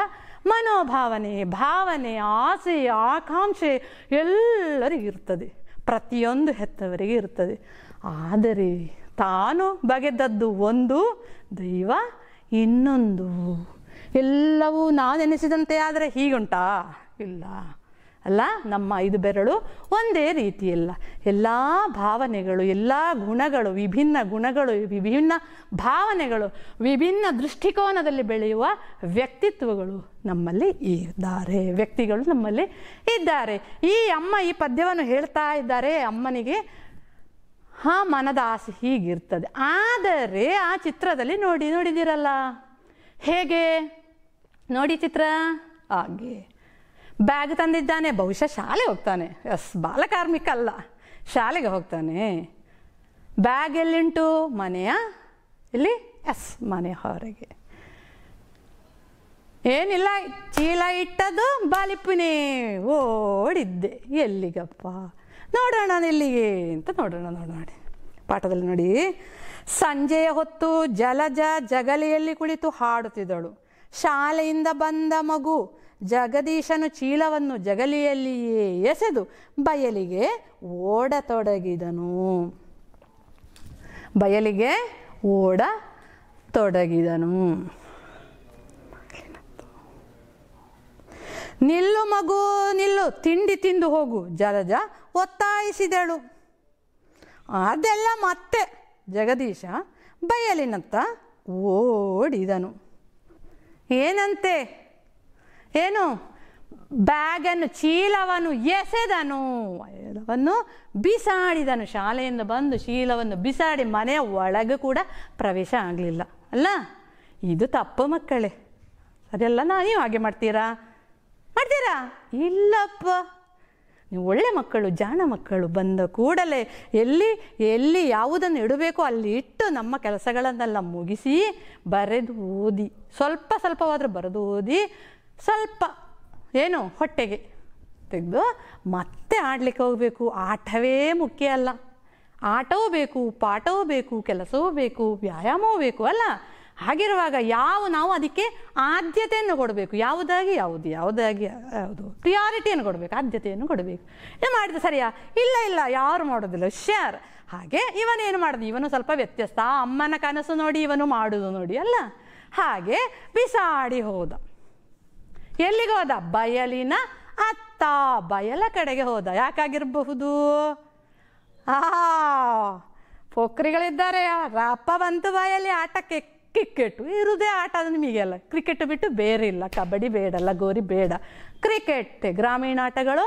[SPEAKER 1] ಮನೋಭಾವನೆ ಭಾವನೆ ಆಸೆ ಆಕಾಂಕ್ಷೆ ಎಲ್ಲರಿಗೂ ಇರ್ತದೆ ಪ್ರತಿಯೊಂದು ಹೆತ್ತವರಿಗೆ ಇರ್ತದೆ ಆದರೆ ತಾನು ಬಗೆದದ್ದು ಒಂದು ದೈವ ಇನ್ನೊಂದು ಎಲ್ಲವೂ ನಾನೆನಿಸಿದಂತೆ ಆದರೆ ಹೀಗುಂಟಾ ಇಲ್ಲ ಅಲ್ಲ ನಮ್ಮ ಐದು ಬೆರಳು ಒಂದೇ ರೀತಿಯಲ್ಲ ಎಲ್ಲ ಭಾವನೆಗಳು ಎಲ್ಲ ಗುಣಗಳು ವಿಭಿನ್ನ ಗುಣಗಳು ವಿಭಿನ್ನ ಭಾವನೆಗಳು ವಿಭಿನ್ನ ದೃಷ್ಟಿಕೋನದಲ್ಲಿ ಬೆಳೆಯುವ ವ್ಯಕ್ತಿತ್ವಗಳು ನಮ್ಮಲ್ಲಿ ಇದ್ದಾರೆ ವ್ಯಕ್ತಿಗಳು ನಮ್ಮಲ್ಲಿ ಇದ್ದಾರೆ ಈ ಅಮ್ಮ ಈ ಪದ್ಯವನ್ನು ಹೇಳ್ತಾ ಇದ್ದಾರೆ ಅಮ್ಮನಿಗೆ ಹಾ ಮನದ ಆಸೆ ಹೀಗಿರ್ತದೆ ಆದರೆ ಆ ಚಿತ್ರದಲ್ಲಿ ನೋಡಿ ನೋಡಿದಿರಲ್ಲ ಹೇಗೆ ನೋಡಿ ಚಿತ್ರ ಹಾಗೆ ಬ್ಯಾಗ್ ತಂದಿದ್ದಾನೆ ಬಹುಶಃ ಶಾಲೆ ಹೋಗ್ತಾನೆ ಎಸ್ ಬಾಲಕಾರ್ಮಿಕ ಅಲ್ಲ ಶಾಲೆಗೆ ಹೋಗ್ತಾನೆ ಬ್ಯಾಗ್ ಎಲ್ಲಿಂಟು ಮನೆಯ ಇಲ್ಲಿ ಎಸ್ ಮನೆಯ ಹೊರಗೆ ಏನಿಲ್ಲ ಚೀಲ ಇಟ್ಟದ್ದು ಬಾಲಿಪ್ಪನೇ ಓಡಿದ್ದೆ ಎಲ್ಲಿಗಪ್ಪ ನೋಡೋಣ ಎಲ್ಲಿಗೆ ಅಂತ ನೋಡೋಣ ನೋಡೋಣ ಪಾಠದಲ್ಲಿ ನೋಡಿ ಸಂಜೆಯ ಹೊತ್ತು ಜಲಜ ಜಗಲಿಯಲ್ಲಿ ಕುಳಿತು ಹಾಡುತ್ತಿದ್ದಳು ಶಾಲೆಯಿಂದ ಬಂದ ಮಗು ಜಗದೀಶನು ಚೀಲವನ್ನು ಜಗಲಿಯಲ್ಲಿಯೇ ಎಸೆದು ಬಯಲಿಗೆ ಓಡತೊಡಗಿದನು ಬಯಲಿಗೆ ಓಡ ತೊಡಗಿದನು ನಿಲ್ಲು ಮಗು ನಿಲ್ಲು ತಿಂಡಿ ತಿಂದು ಹೋಗು ಜಲಜ ಒತ್ತಾಯಿಸಿದಳು ಅದೆಲ್ಲ ಮತ್ತೆ ಜಗದೀಶ ಬಯಲಿನತ್ತ ಓಡಿದನು ಏನಂತೆ ಏನು ಬ್ಯಾಗನ್ನು ಚೀಲವನ್ನು ಎಸೆದನು ಎಲ್ಲವನ್ನು ಬಿಸಾಡಿದನು ಶಾಲೆಯಿಂದ ಬಂದು ಚೀಲವನ್ನು ಬಿಸಾಡಿ ಮನೆಯ ಒಳಗೆ ಕೂಡ ಪ್ರವೇಶ ಆಗಲಿಲ್ಲ ಅಲ್ಲ ಇದು ತಪ್ಪು ಮಕ್ಕಳೇ ಸರಿಯಲ್ಲ ನಾ ನೀವು ಹಾಗೆ ಮಾಡ್ತೀರಾ ಮಾಡ್ತೀರಾ ಇಲ್ಲಪ್ಪ ನೀವು ಒಳ್ಳೆ ಮಕ್ಕಳು ಜಾಣ ಮಕ್ಕಳು ಬಂದ ಕೂಡಲೇ ಎಲ್ಲಿ ಎಲ್ಲಿ ಯಾವುದನ್ನು ಇಡಬೇಕೋ ಅಲ್ಲಿ ಇಟ್ಟು ನಮ್ಮ ಕೆಲಸಗಳನ್ನೆಲ್ಲ ಮುಗಿಸಿ ಬರೆದು ಓದಿ ಸ್ವಲ್ಪ ಸ್ವಲ್ಪವಾದರೂ ಬರೆದು ಓದಿ ಸ್ವಲ್ಪ ಏನು ಹೊಟ್ಟೆಗೆ ತೆಗೆದು ಮತ್ತೆ ಆಡಲಿಕ್ಕೆ ಹೋಗಬೇಕು ಆಟವೇ ಮುಖ್ಯ ಅಲ್ಲ ಆಟವೂ ಬೇಕು ಪಾಠವೂ ಬೇಕು ಕೆಲಸವೂ ಬೇಕು ವ್ಯಾಯಾಮವೂ ಬೇಕು ಅಲ್ಲ ಹಾಗಿರುವಾಗ ಯಾವ ನಾವು ಅದಕ್ಕೆ ಆದ್ಯತೆಯನ್ನು ಕೊಡಬೇಕು ಯಾವುದಾಗಿ ಯಾವುದು ಯಾವುದಾಗಿ ಯಾವುದು ಪ್ರಿಯಾರಿಟಿಯನ್ನು ಕೊಡಬೇಕು ಆದ್ಯತೆಯನ್ನು ಕೊಡಬೇಕು ಇದು ಮಾಡಿದ ಸರಿಯಾ ಇಲ್ಲ ಇಲ್ಲ ಯಾರು ಮಾಡೋದಿಲ್ಲ ಶೇರ್ ಹಾಗೆ ಇವನೇನು ಮಾಡೋದು ಇವನು ಸ್ವಲ್ಪ ವ್ಯತ್ಯಸ್ತ ಆ ಅಮ್ಮನ ಕನಸು ನೋಡಿ ಇವನು ಮಾಡುವುದು ನೋಡಿ ಅಲ್ಲ ಹಾಗೆ ಬಿಸಾಡಿ ಹೋದ ಎಲ್ಲಿಗೆ ಹೋದ ಬಯಲಿನ ಅತ್ತ ಬಯಲ ಕಡೆಗೆ ಹೋದ ಯಾಕಾಗಿರಬಹುದು ಆ ಪೊಕ್ರಿಗಳಿದ್ದಾರೆ ಅಪ್ಪ ಬಂತು ಬಾಯಲ್ಲಿ ಆಟಕ್ಕೆ ಕ್ರಿಕೆಟು ಇರುವುದೇ ಆಟ ಅದು ನಿಮಗೆಲ್ಲ ಕ್ರಿಕೆಟ್ ಬಿಟ್ಟು ಬೇರೆ ಇಲ್ಲ ಕಬಡ್ಡಿ ಬೇಡ ಲಗೋರಿ ಬೇಡ ಕ್ರಿಕೆಟ್ ಗ್ರಾಮೀಣ ಆಟಗಳು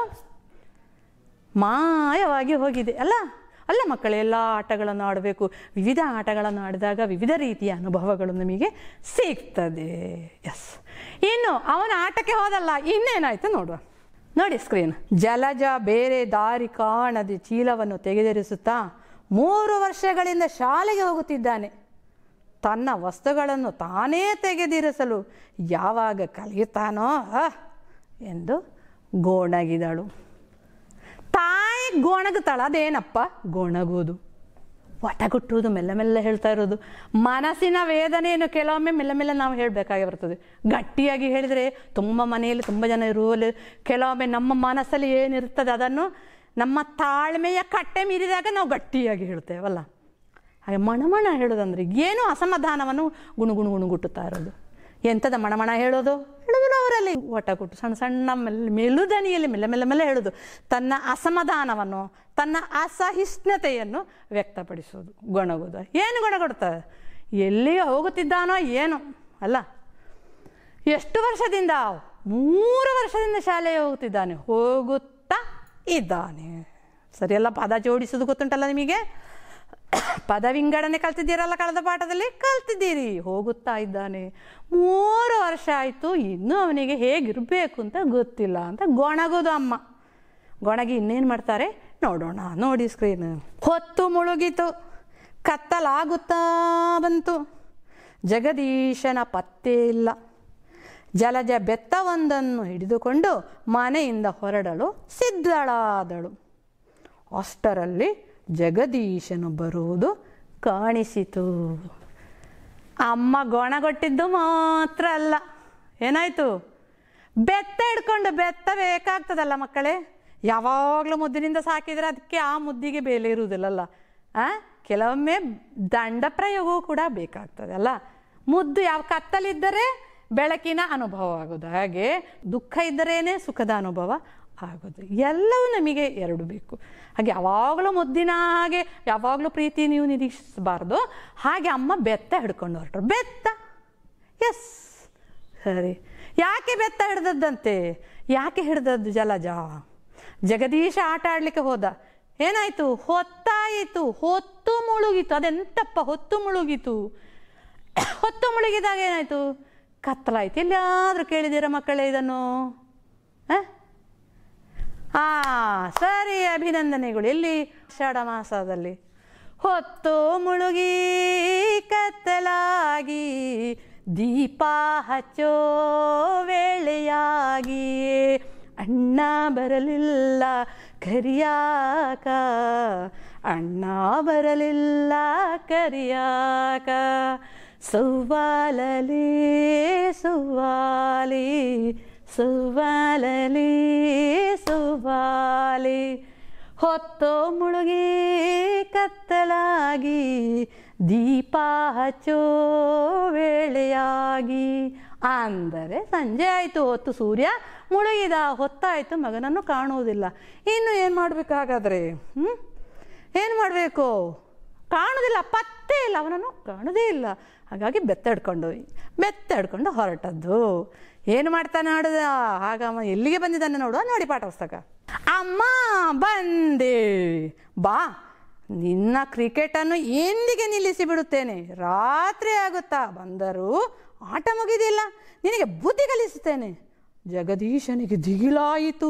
[SPEAKER 1] ಮಾಯವಾಗಿ ಹೋಗಿದೆ ಅಲ್ಲ ಅಲ್ಲ ಮಕ್ಕಳು ಎಲ್ಲ ಆಟಗಳನ್ನು ಆಡಬೇಕು ವಿವಿಧ ಆಟಗಳನ್ನು ಆಡಿದಾಗ ವಿವಿಧ ರೀತಿಯ ಅನುಭವಗಳು ನಮಗೆ ಸಿಗ್ತದೆ ಎಸ್ ಇನ್ನು ಅವನ ಆಟಕ್ಕೆ ಹೋದಲ್ಲ ಇನ್ನೇನಾಯ್ತು ನೋಡುವ ನೋಡಿ ಸ್ಕ್ರೀನ್ ಜಲಜ ಬೇರೆ ದಾರಿ ಕಾಣದೆ ಚೀಲವನ್ನು ತೆಗೆದಿರಿಸುತ್ತಾ ಮೂರು ವರ್ಷಗಳಿಂದ ಶಾಲೆಗೆ ಹೋಗುತ್ತಿದ್ದಾನೆ ತನ್ನ ವಸ್ತುಗಳನ್ನು ತಾನೇ ತೆಗೆದಿರಿಸಲು ಯಾವಾಗ ಕಲಿಯುತ್ತಾನೋ ಆಹ್, ಎಂದು ಗೋಣಗಿದಳು ತಾಯಿ ಗೊಣಗುತ್ತಾಳ ಅದೇನಪ್ಪ ಗೊಣಗೋದು ವಟಗುಟ್ಟುವುದು ಮೆಲ್ಲ ಮೆಲ್ಲ ಹೇಳ್ತಾ ಇರೋದು ಮನಸ್ಸಿನ ವೇದನೆಯನ್ನು ಕೆಲವೊಮ್ಮೆ ಮೆಲ್ಲ ಮೆಲ್ಲ ನಾವು ಹೇಳಬೇಕಾಗಿ ಬರ್ತದೆ ಗಟ್ಟಿಯಾಗಿ ಹೇಳಿದರೆ ತುಂಬ ಮನೆಯಲ್ಲಿ ತುಂಬ ಜನ ಇರುವಲ್ಲಿ ಕೆಲವೊಮ್ಮೆ ನಮ್ಮ ಮನಸ್ಸಲ್ಲಿ ಏನಿರ್ತದೆ ಅದನ್ನು ನಮ್ಮ ತಾಳ್ಮೆಯ ಕಟ್ಟೆ ಮೀರಿದಾಗ ನಾವು ಗಟ್ಟಿಯಾಗಿ ಹೇಳ್ತೇವಲ್ಲ ಹಾಗೆ ಮಣಮಣ ಹೇಳೋದಂದ್ರೆ ಏನೋ ಅಸಮಾಧಾನವನ್ನು ಗುಣಗುಣು ಗುಣಗುಟ್ಟುತ್ತಾ ಇರೋದು ಎಂಥದ ಮಣಮಣ ಹೇಳೋದು ಹೇಳೋದು ಅವರಲ್ಲಿ ಒಟ ಕೊಟ್ಟು ಸಣ್ಣ ಸಣ್ಣ ಮೆಲ್ ಮೆಲುದನಿಯಲ್ಲಿ ಮೆಲ್ಲ ಮೆಲ್ಲ ಮೆಲ್ಲ ಹೇಳೋದು ತನ್ನ ಅಸಮಾಧಾನವನ್ನು ತನ್ನ ಅಸಹಿಷ್ಣುತೆಯನ್ನು ವ್ಯಕ್ತಪಡಿಸೋದು ಗೊಣಗೋದು ಏನು ಗೊಣಗೊಡ್ತದೆ ಎಲ್ಲಿಗೆ ಹೋಗುತ್ತಿದ್ದಾನೋ ಏನು ಅಲ್ಲ ಎಷ್ಟು ವರ್ಷದಿಂದ ಮೂರು ವರ್ಷದಿಂದ ಶಾಲೆಗೆ ಹೋಗುತ್ತಿದ್ದಾನೆ ಹೋಗುತ್ತಾ ಇದ್ದಾನೆ ಸರಿಯಲ್ಲ ಪದ ಜೋಡಿಸೋದು ಗೊತ್ತುಂಟಲ್ಲ ನಿಮಗೆ ಪದ ವಿಂಗಡಣೆ ಕಲ್ತಿದ್ದೀರಲ್ಲ ಕಳೆದ ಪಾಠದಲ್ಲಿ ಕಲ್ತಿದ್ದೀರಿ ಹೋಗುತ್ತಾ ಇದ್ದಾನೆ ಮೂರು ವರ್ಷ ಆಯಿತು ಇನ್ನೂ ಅವನಿಗೆ ಹೇಗಿರಬೇಕು ಅಂತ ಗೊತ್ತಿಲ್ಲ ಅಂತ ಗೊಣಗೋದು ಅಮ್ಮ ಗೊಣಗಿ ಇನ್ನೇನು ಮಾಡ್ತಾರೆ ನೋಡೋಣ ನೋಡಿ ಸ್ಕ್ರೀನ್ ಹೊತ್ತು ಮುಳುಗಿತು ಕತ್ತಲಾಗುತ್ತಾ ಬಂತು ಜಗದೀಶನ ಪತ್ತೆ ಇಲ್ಲ ಜಲಜ ಬೆತ್ತವೊಂದನ್ನು ಹಿಡಿದುಕೊಂಡು ಮನೆಯಿಂದ ಹೊರಡಲು ಸಿದ್ಧಳಾದಳು ಅಷ್ಟರಲ್ಲಿ ಜಗದೀಶನು ಬರುವುದು ಕಾಣಿಸಿತು ಅಮ್ಮ ಗೊಣಗೊಟ್ಟಿದ್ದು ಮಾತ್ರ ಅಲ್ಲ ಏನಾಯಿತು ಬೆತ್ತ ಹಿಡ್ಕೊಂಡು ಬೆತ್ತ ಬೇಕಾಗ್ತದಲ್ಲ ಮಕ್ಕಳೇ ಯಾವಾಗಲೂ ಮುದ್ದಿನಿಂದ ಸಾಕಿದರೆ ಅದಕ್ಕೆ ಆ ಮುದ್ದಿಗೆ ಬೆಲೆ ಇರುವುದಿಲ್ಲಲ್ಲ ಆ ಕೆಲವೊಮ್ಮೆ ದಂಡ ಪ್ರಯೋಗವೂ ಕೂಡ ಬೇಕಾಗ್ತದೆ ಅಲ್ಲ ಮುದ್ದು ಯಾವ ಕತ್ತಲಿದ್ದರೆ ಬೆಳಕಿನ ಅನುಭವ ಆಗೋದು ಹಾಗೆ ದುಃಖ ಇದ್ದರೇನೆ ಸುಖದ ಅನುಭವ ಆಗೋದು ಎಲ್ಲವೂ ನಮಗೆ ಎರಡು ಬೇಕು ಹಾಗೆ ಯಾವಾಗಲೂ ಮುದ್ದಿನ ಹಾಗೆ ಯಾವಾಗಲೂ ಪ್ರೀತಿ ನೀವು ನಿರೀಕ್ಷಿಸಬಾರ್ದು ಹಾಗೆ ಅಮ್ಮ ಬೆತ್ತ ಹಿಡ್ಕೊಂಡು ಹೊರಟ್ರು ಬೆತ್ತ ಎಸ್ ಸರಿ ಯಾಕೆ ಬೆತ್ತ ಹಿಡ್ದದ್ದಂತೆ ಯಾಕೆ ಹಿಡ್ದದ್ದು ಜಲಜ ಜಗದೀಶ ಆಟ ಆಡಲಿಕ್ಕೆ ಹೋದ ಏನಾಯ್ತು ಹೊತ್ತಾಯಿತು ಹೊತ್ತು ಮುಳುಗಿತು ಅದೆಂತಪ್ಪ ಹೊತ್ತು ಮುಳುಗಿತು ಹೊತ್ತು ಮುಳುಗಿದಾಗ ಏನಾಯ್ತು ಕತ್ತಲಾಯ್ತು ಎಲ್ಲಿಯಾದರೂ ಕೇಳಿದ್ದೀರಾ ಮಕ್ಕಳೇ ಇದನ್ನು ಆ? ಆ ಸರಿ ಅಭಿನಂದನೆಗಳು ಎಲ್ಲಿ ಆಷಾಢ ಮಾಸದಲ್ಲಿ ಹೊತ್ತು ಮುಳುಗಿ ಕತ್ತಲಾಗಿ ದೀಪ ಹಚ್ಚೋ ವೇಳೆಯಾಗಿ ಅಣ್ಣ ಬರಲಿಲ್ಲ ಕರಿಯಾಕ ಅಣ್ಣ ಬರಲಿಲ್ಲ ಕರಿಯಾಕ ಸೌವಾಲಲಿ ಸುವಾಲಿ ಸುವಾಲಲಿ ಸುವಾಲಿ ಹೊತ್ತು ಮುಳುಗಿ ಕತ್ತಲಾಗಿ ದೀಪ ಹಚ್ಚೋ ವೇಳೆಯಾಗಿ ಅಂದರೆ ಸಂಜೆ ಆಯಿತು ಹೊತ್ತು ಸೂರ್ಯ ಮುಳುಗಿದ ಹೊತ್ತಾಯಿತು ಮಗನನ್ನು ಕಾಣುವುದಿಲ್ಲ ಇನ್ನು ಏನು ಮಾಡಬೇಕು ಹಾಗಾದರೆ ಹ್ಞೂ ಏನು ಮಾಡಬೇಕು ಕಾಣುವುದಿಲ್ಲ ಪತ್ತೆ ಇಲ್ಲ ಅವನನ್ನು ಕಾಣುವುದೇ ಇಲ್ಲ ಹಾಗಾಗಿ ಬೆತ್ತ ಹಿಡ್ಕೊಂಡು ಬೆತ್ತ ಹಿಡ್ಕೊಂಡು ಹೊರಟದ್ದು ಏನು ಮಾಡ್ತಾನೆ ನೋಡಿದ ಆಗ ಅವ ಎಲ್ಲಿಗೆ ಬಂದಿದ್ದಾನೆ ನೋಡುವ ನೋಡಿ ಪಾಠ ಪುಸ್ತಕ ಅಮ್ಮ ಬಂದೆ ಬಾ ನಿನ್ನ ಕ್ರಿಕೆಟನ್ನು ಎಂದಿಗೆ ನಿಲ್ಲಿಸಿ ಬಿಡುತ್ತೇನೆ ರಾತ್ರಿ ಆಗುತ್ತಾ ಬಂದರೂ ಆಟ ಮುಗಿದಿಲ್ಲ ನಿನಗೆ ಬುದ್ಧಿ ಕಲಿಸುತ್ತೇನೆ ಜಗದೀಶನಿಗೆ ದಿಗಿಲಾಯಿತು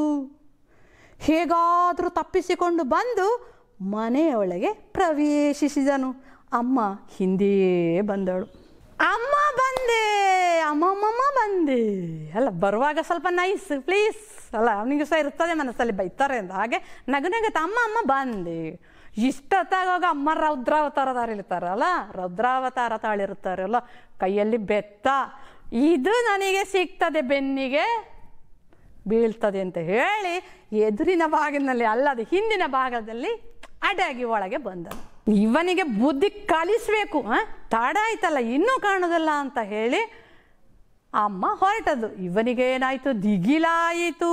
[SPEAKER 1] ಹೇಗಾದರೂ ತಪ್ಪಿಸಿಕೊಂಡು ಬಂದು ಮನೆಯೊಳಗೆ ಪ್ರವೇಶಿಸಿದನು ಅಮ್ಮ ಹಿಂದೆಯೇ ಬಂದಳು ಅಮ್ಮ ಬಂದೆ ಅಮ್ಮಮ್ಮಮ್ಮ ಬಂದೆ ಅಲ್ಲ ಬರುವಾಗ ಸ್ವಲ್ಪ ನೈಸ್ ಪ್ಲೀಸ್ ಅಲ್ಲ ಅವನಿಗೆ ಸಹ ಇರ್ತದೆ ಮನಸ್ಸಲ್ಲಿ ಬೈತಾರೆ ಅಂತ ಹಾಗೆ ನಗು ನಗತ ಅಮ್ಮ ಅಮ್ಮ ಬಂದೆ ಇಷ್ಟೊತ್ತಾಗೋಗ ಅಮ್ಮ ರೌದ್ರಾವತಾರದಾರಿರ್ತಾರಲ್ಲ ರೌದ್ರಾವತಾರ ತಾಳಿರ್ತಾರಲ್ಲ ಕೈಯಲ್ಲಿ ಬೆತ್ತ ಇದು ನನಗೆ ಸಿಗ್ತದೆ ಬೆನ್ನಿಗೆ ಬೀಳ್ತದೆ ಅಂತ ಹೇಳಿ ಎದುರಿನ ಭಾಗದಲ್ಲಿ ಅಲ್ಲದೆ ಹಿಂದಿನ ಭಾಗದಲ್ಲಿ ಅಡಗಿ ಒಳಗೆ ಬಂದನು ಇವನಿಗೆ ಬುದ್ಧಿ ಕಲಿಸ್ಬೇಕು ಆ? ತಡ ಆಯ್ತಲ್ಲ ಇನ್ನೂ ಕಾಣೋದಿಲ್ಲ ಅಂತ ಹೇಳಿ ಅಮ್ಮ ಹೊರಟದ್ದು ಇವನಿಗೆ ಏನಾಯಿತು ದಿಗಿಲಾಯಿತು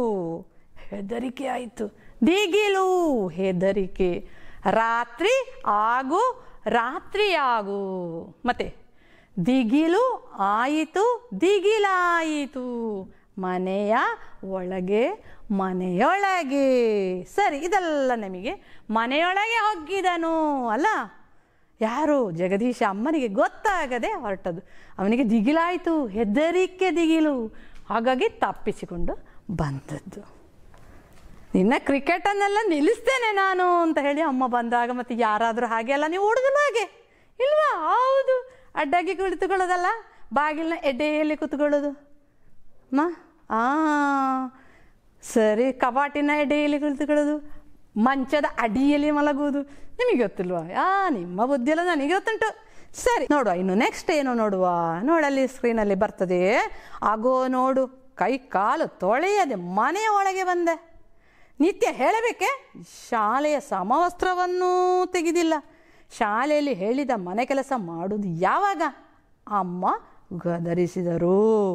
[SPEAKER 1] ಹೆದರಿಕೆ ಆಯಿತು ದಿಗಿಲು ಹೆದರಿಕೆ ರಾತ್ರಿ ಆಗು ರಾತ್ರಿ ಆಗು ಮತ್ತೆ ದಿಗಿಲು ಆಯಿತು ದಿಗಿಲಾಯಿತು ಮನೆಯ ಒಳಗೆ ಮನೆಯೊಳಗೆ ಸರಿ ಇದೆಲ್ಲ ನಮಗೆ ಮನೆಯೊಳಗೆ ಹೊಗ್ಗಿದನು ಅಲ್ಲ ಯಾರು ಜಗದೀಶ ಅಮ್ಮನಿಗೆ ಗೊತ್ತಾಗದೆ ಹೊರಟದು ಅವನಿಗೆ ದಿಗಿಲಾಯಿತು ಹೆದರಿಕೆ ದಿಗಿಲು ಹಾಗಾಗಿ ತಪ್ಪಿಸಿಕೊಂಡು ಬಂದದ್ದು ನಿನ್ನ ಕ್ರಿಕೆಟನ್ನೆಲ್ಲ ನಿಲ್ಲಿಸ್ತೇನೆ ನಾನು ಅಂತ ಹೇಳಿ ಅಮ್ಮ ಬಂದಾಗ ಮತ್ತೆ ಯಾರಾದರೂ ಹಾಗೆ ಅಲ್ಲ ನೀವು ಓಡುದಿಲ್ಲ ಹಾಗೆ ಇಲ್ವಾ ಹೌದು ಅಡ್ಡಾಗಿ ಕುಳಿತುಕೊಳ್ಳೋದಲ್ಲ ಬಾಗಿಲಿನ ಎಡೆಯಲ್ಲಿ ಕೂತ್ಕೊಳ್ಳೋದು ಮಾ ಆ ಸರಿ ಕಪಾಟಿನ ಎಡೆಯಲ್ಲಿ ಕುಳಿತುಕೊಳ್ಳೋದು ಮಂಚದ ಅಡಿಯಲ್ಲಿ ಮಲಗುವುದು ನಿಮಗೆ ಗೊತ್ತಿಲ್ವಾ ಯಾ ನಿಮ್ಮ ಬುದ್ಧಿಯೆಲ್ಲ ನನಗೆ ಗೊತ್ತುಂಟು ಸರಿ ನೋಡುವ ಇನ್ನು ನೆಕ್ಸ್ಟ್ ಏನು ನೋಡುವ ನೋಡಲ್ಲಿ ಸ್ಕ್ರೀನಲ್ಲಿ ಬರ್ತದೆ ಆಗೋ ನೋಡು ಕೈ ಕಾಲು ತೊಳೆಯದೆ ಮನೆಯ ಒಳಗೆ ಬಂದೆ ನಿತ್ಯ ಹೇಳಬೇಕೆ ಶಾಲೆಯ ಸಮವಸ್ತ್ರವನ್ನೂ ತೆಗೆದಿಲ್ಲ ಶಾಲೆಯಲ್ಲಿ ಹೇಳಿದ ಮನೆ ಕೆಲಸ ಮಾಡುವುದು ಯಾವಾಗ ಅಮ್ಮ ಗದರಿಸಿದರು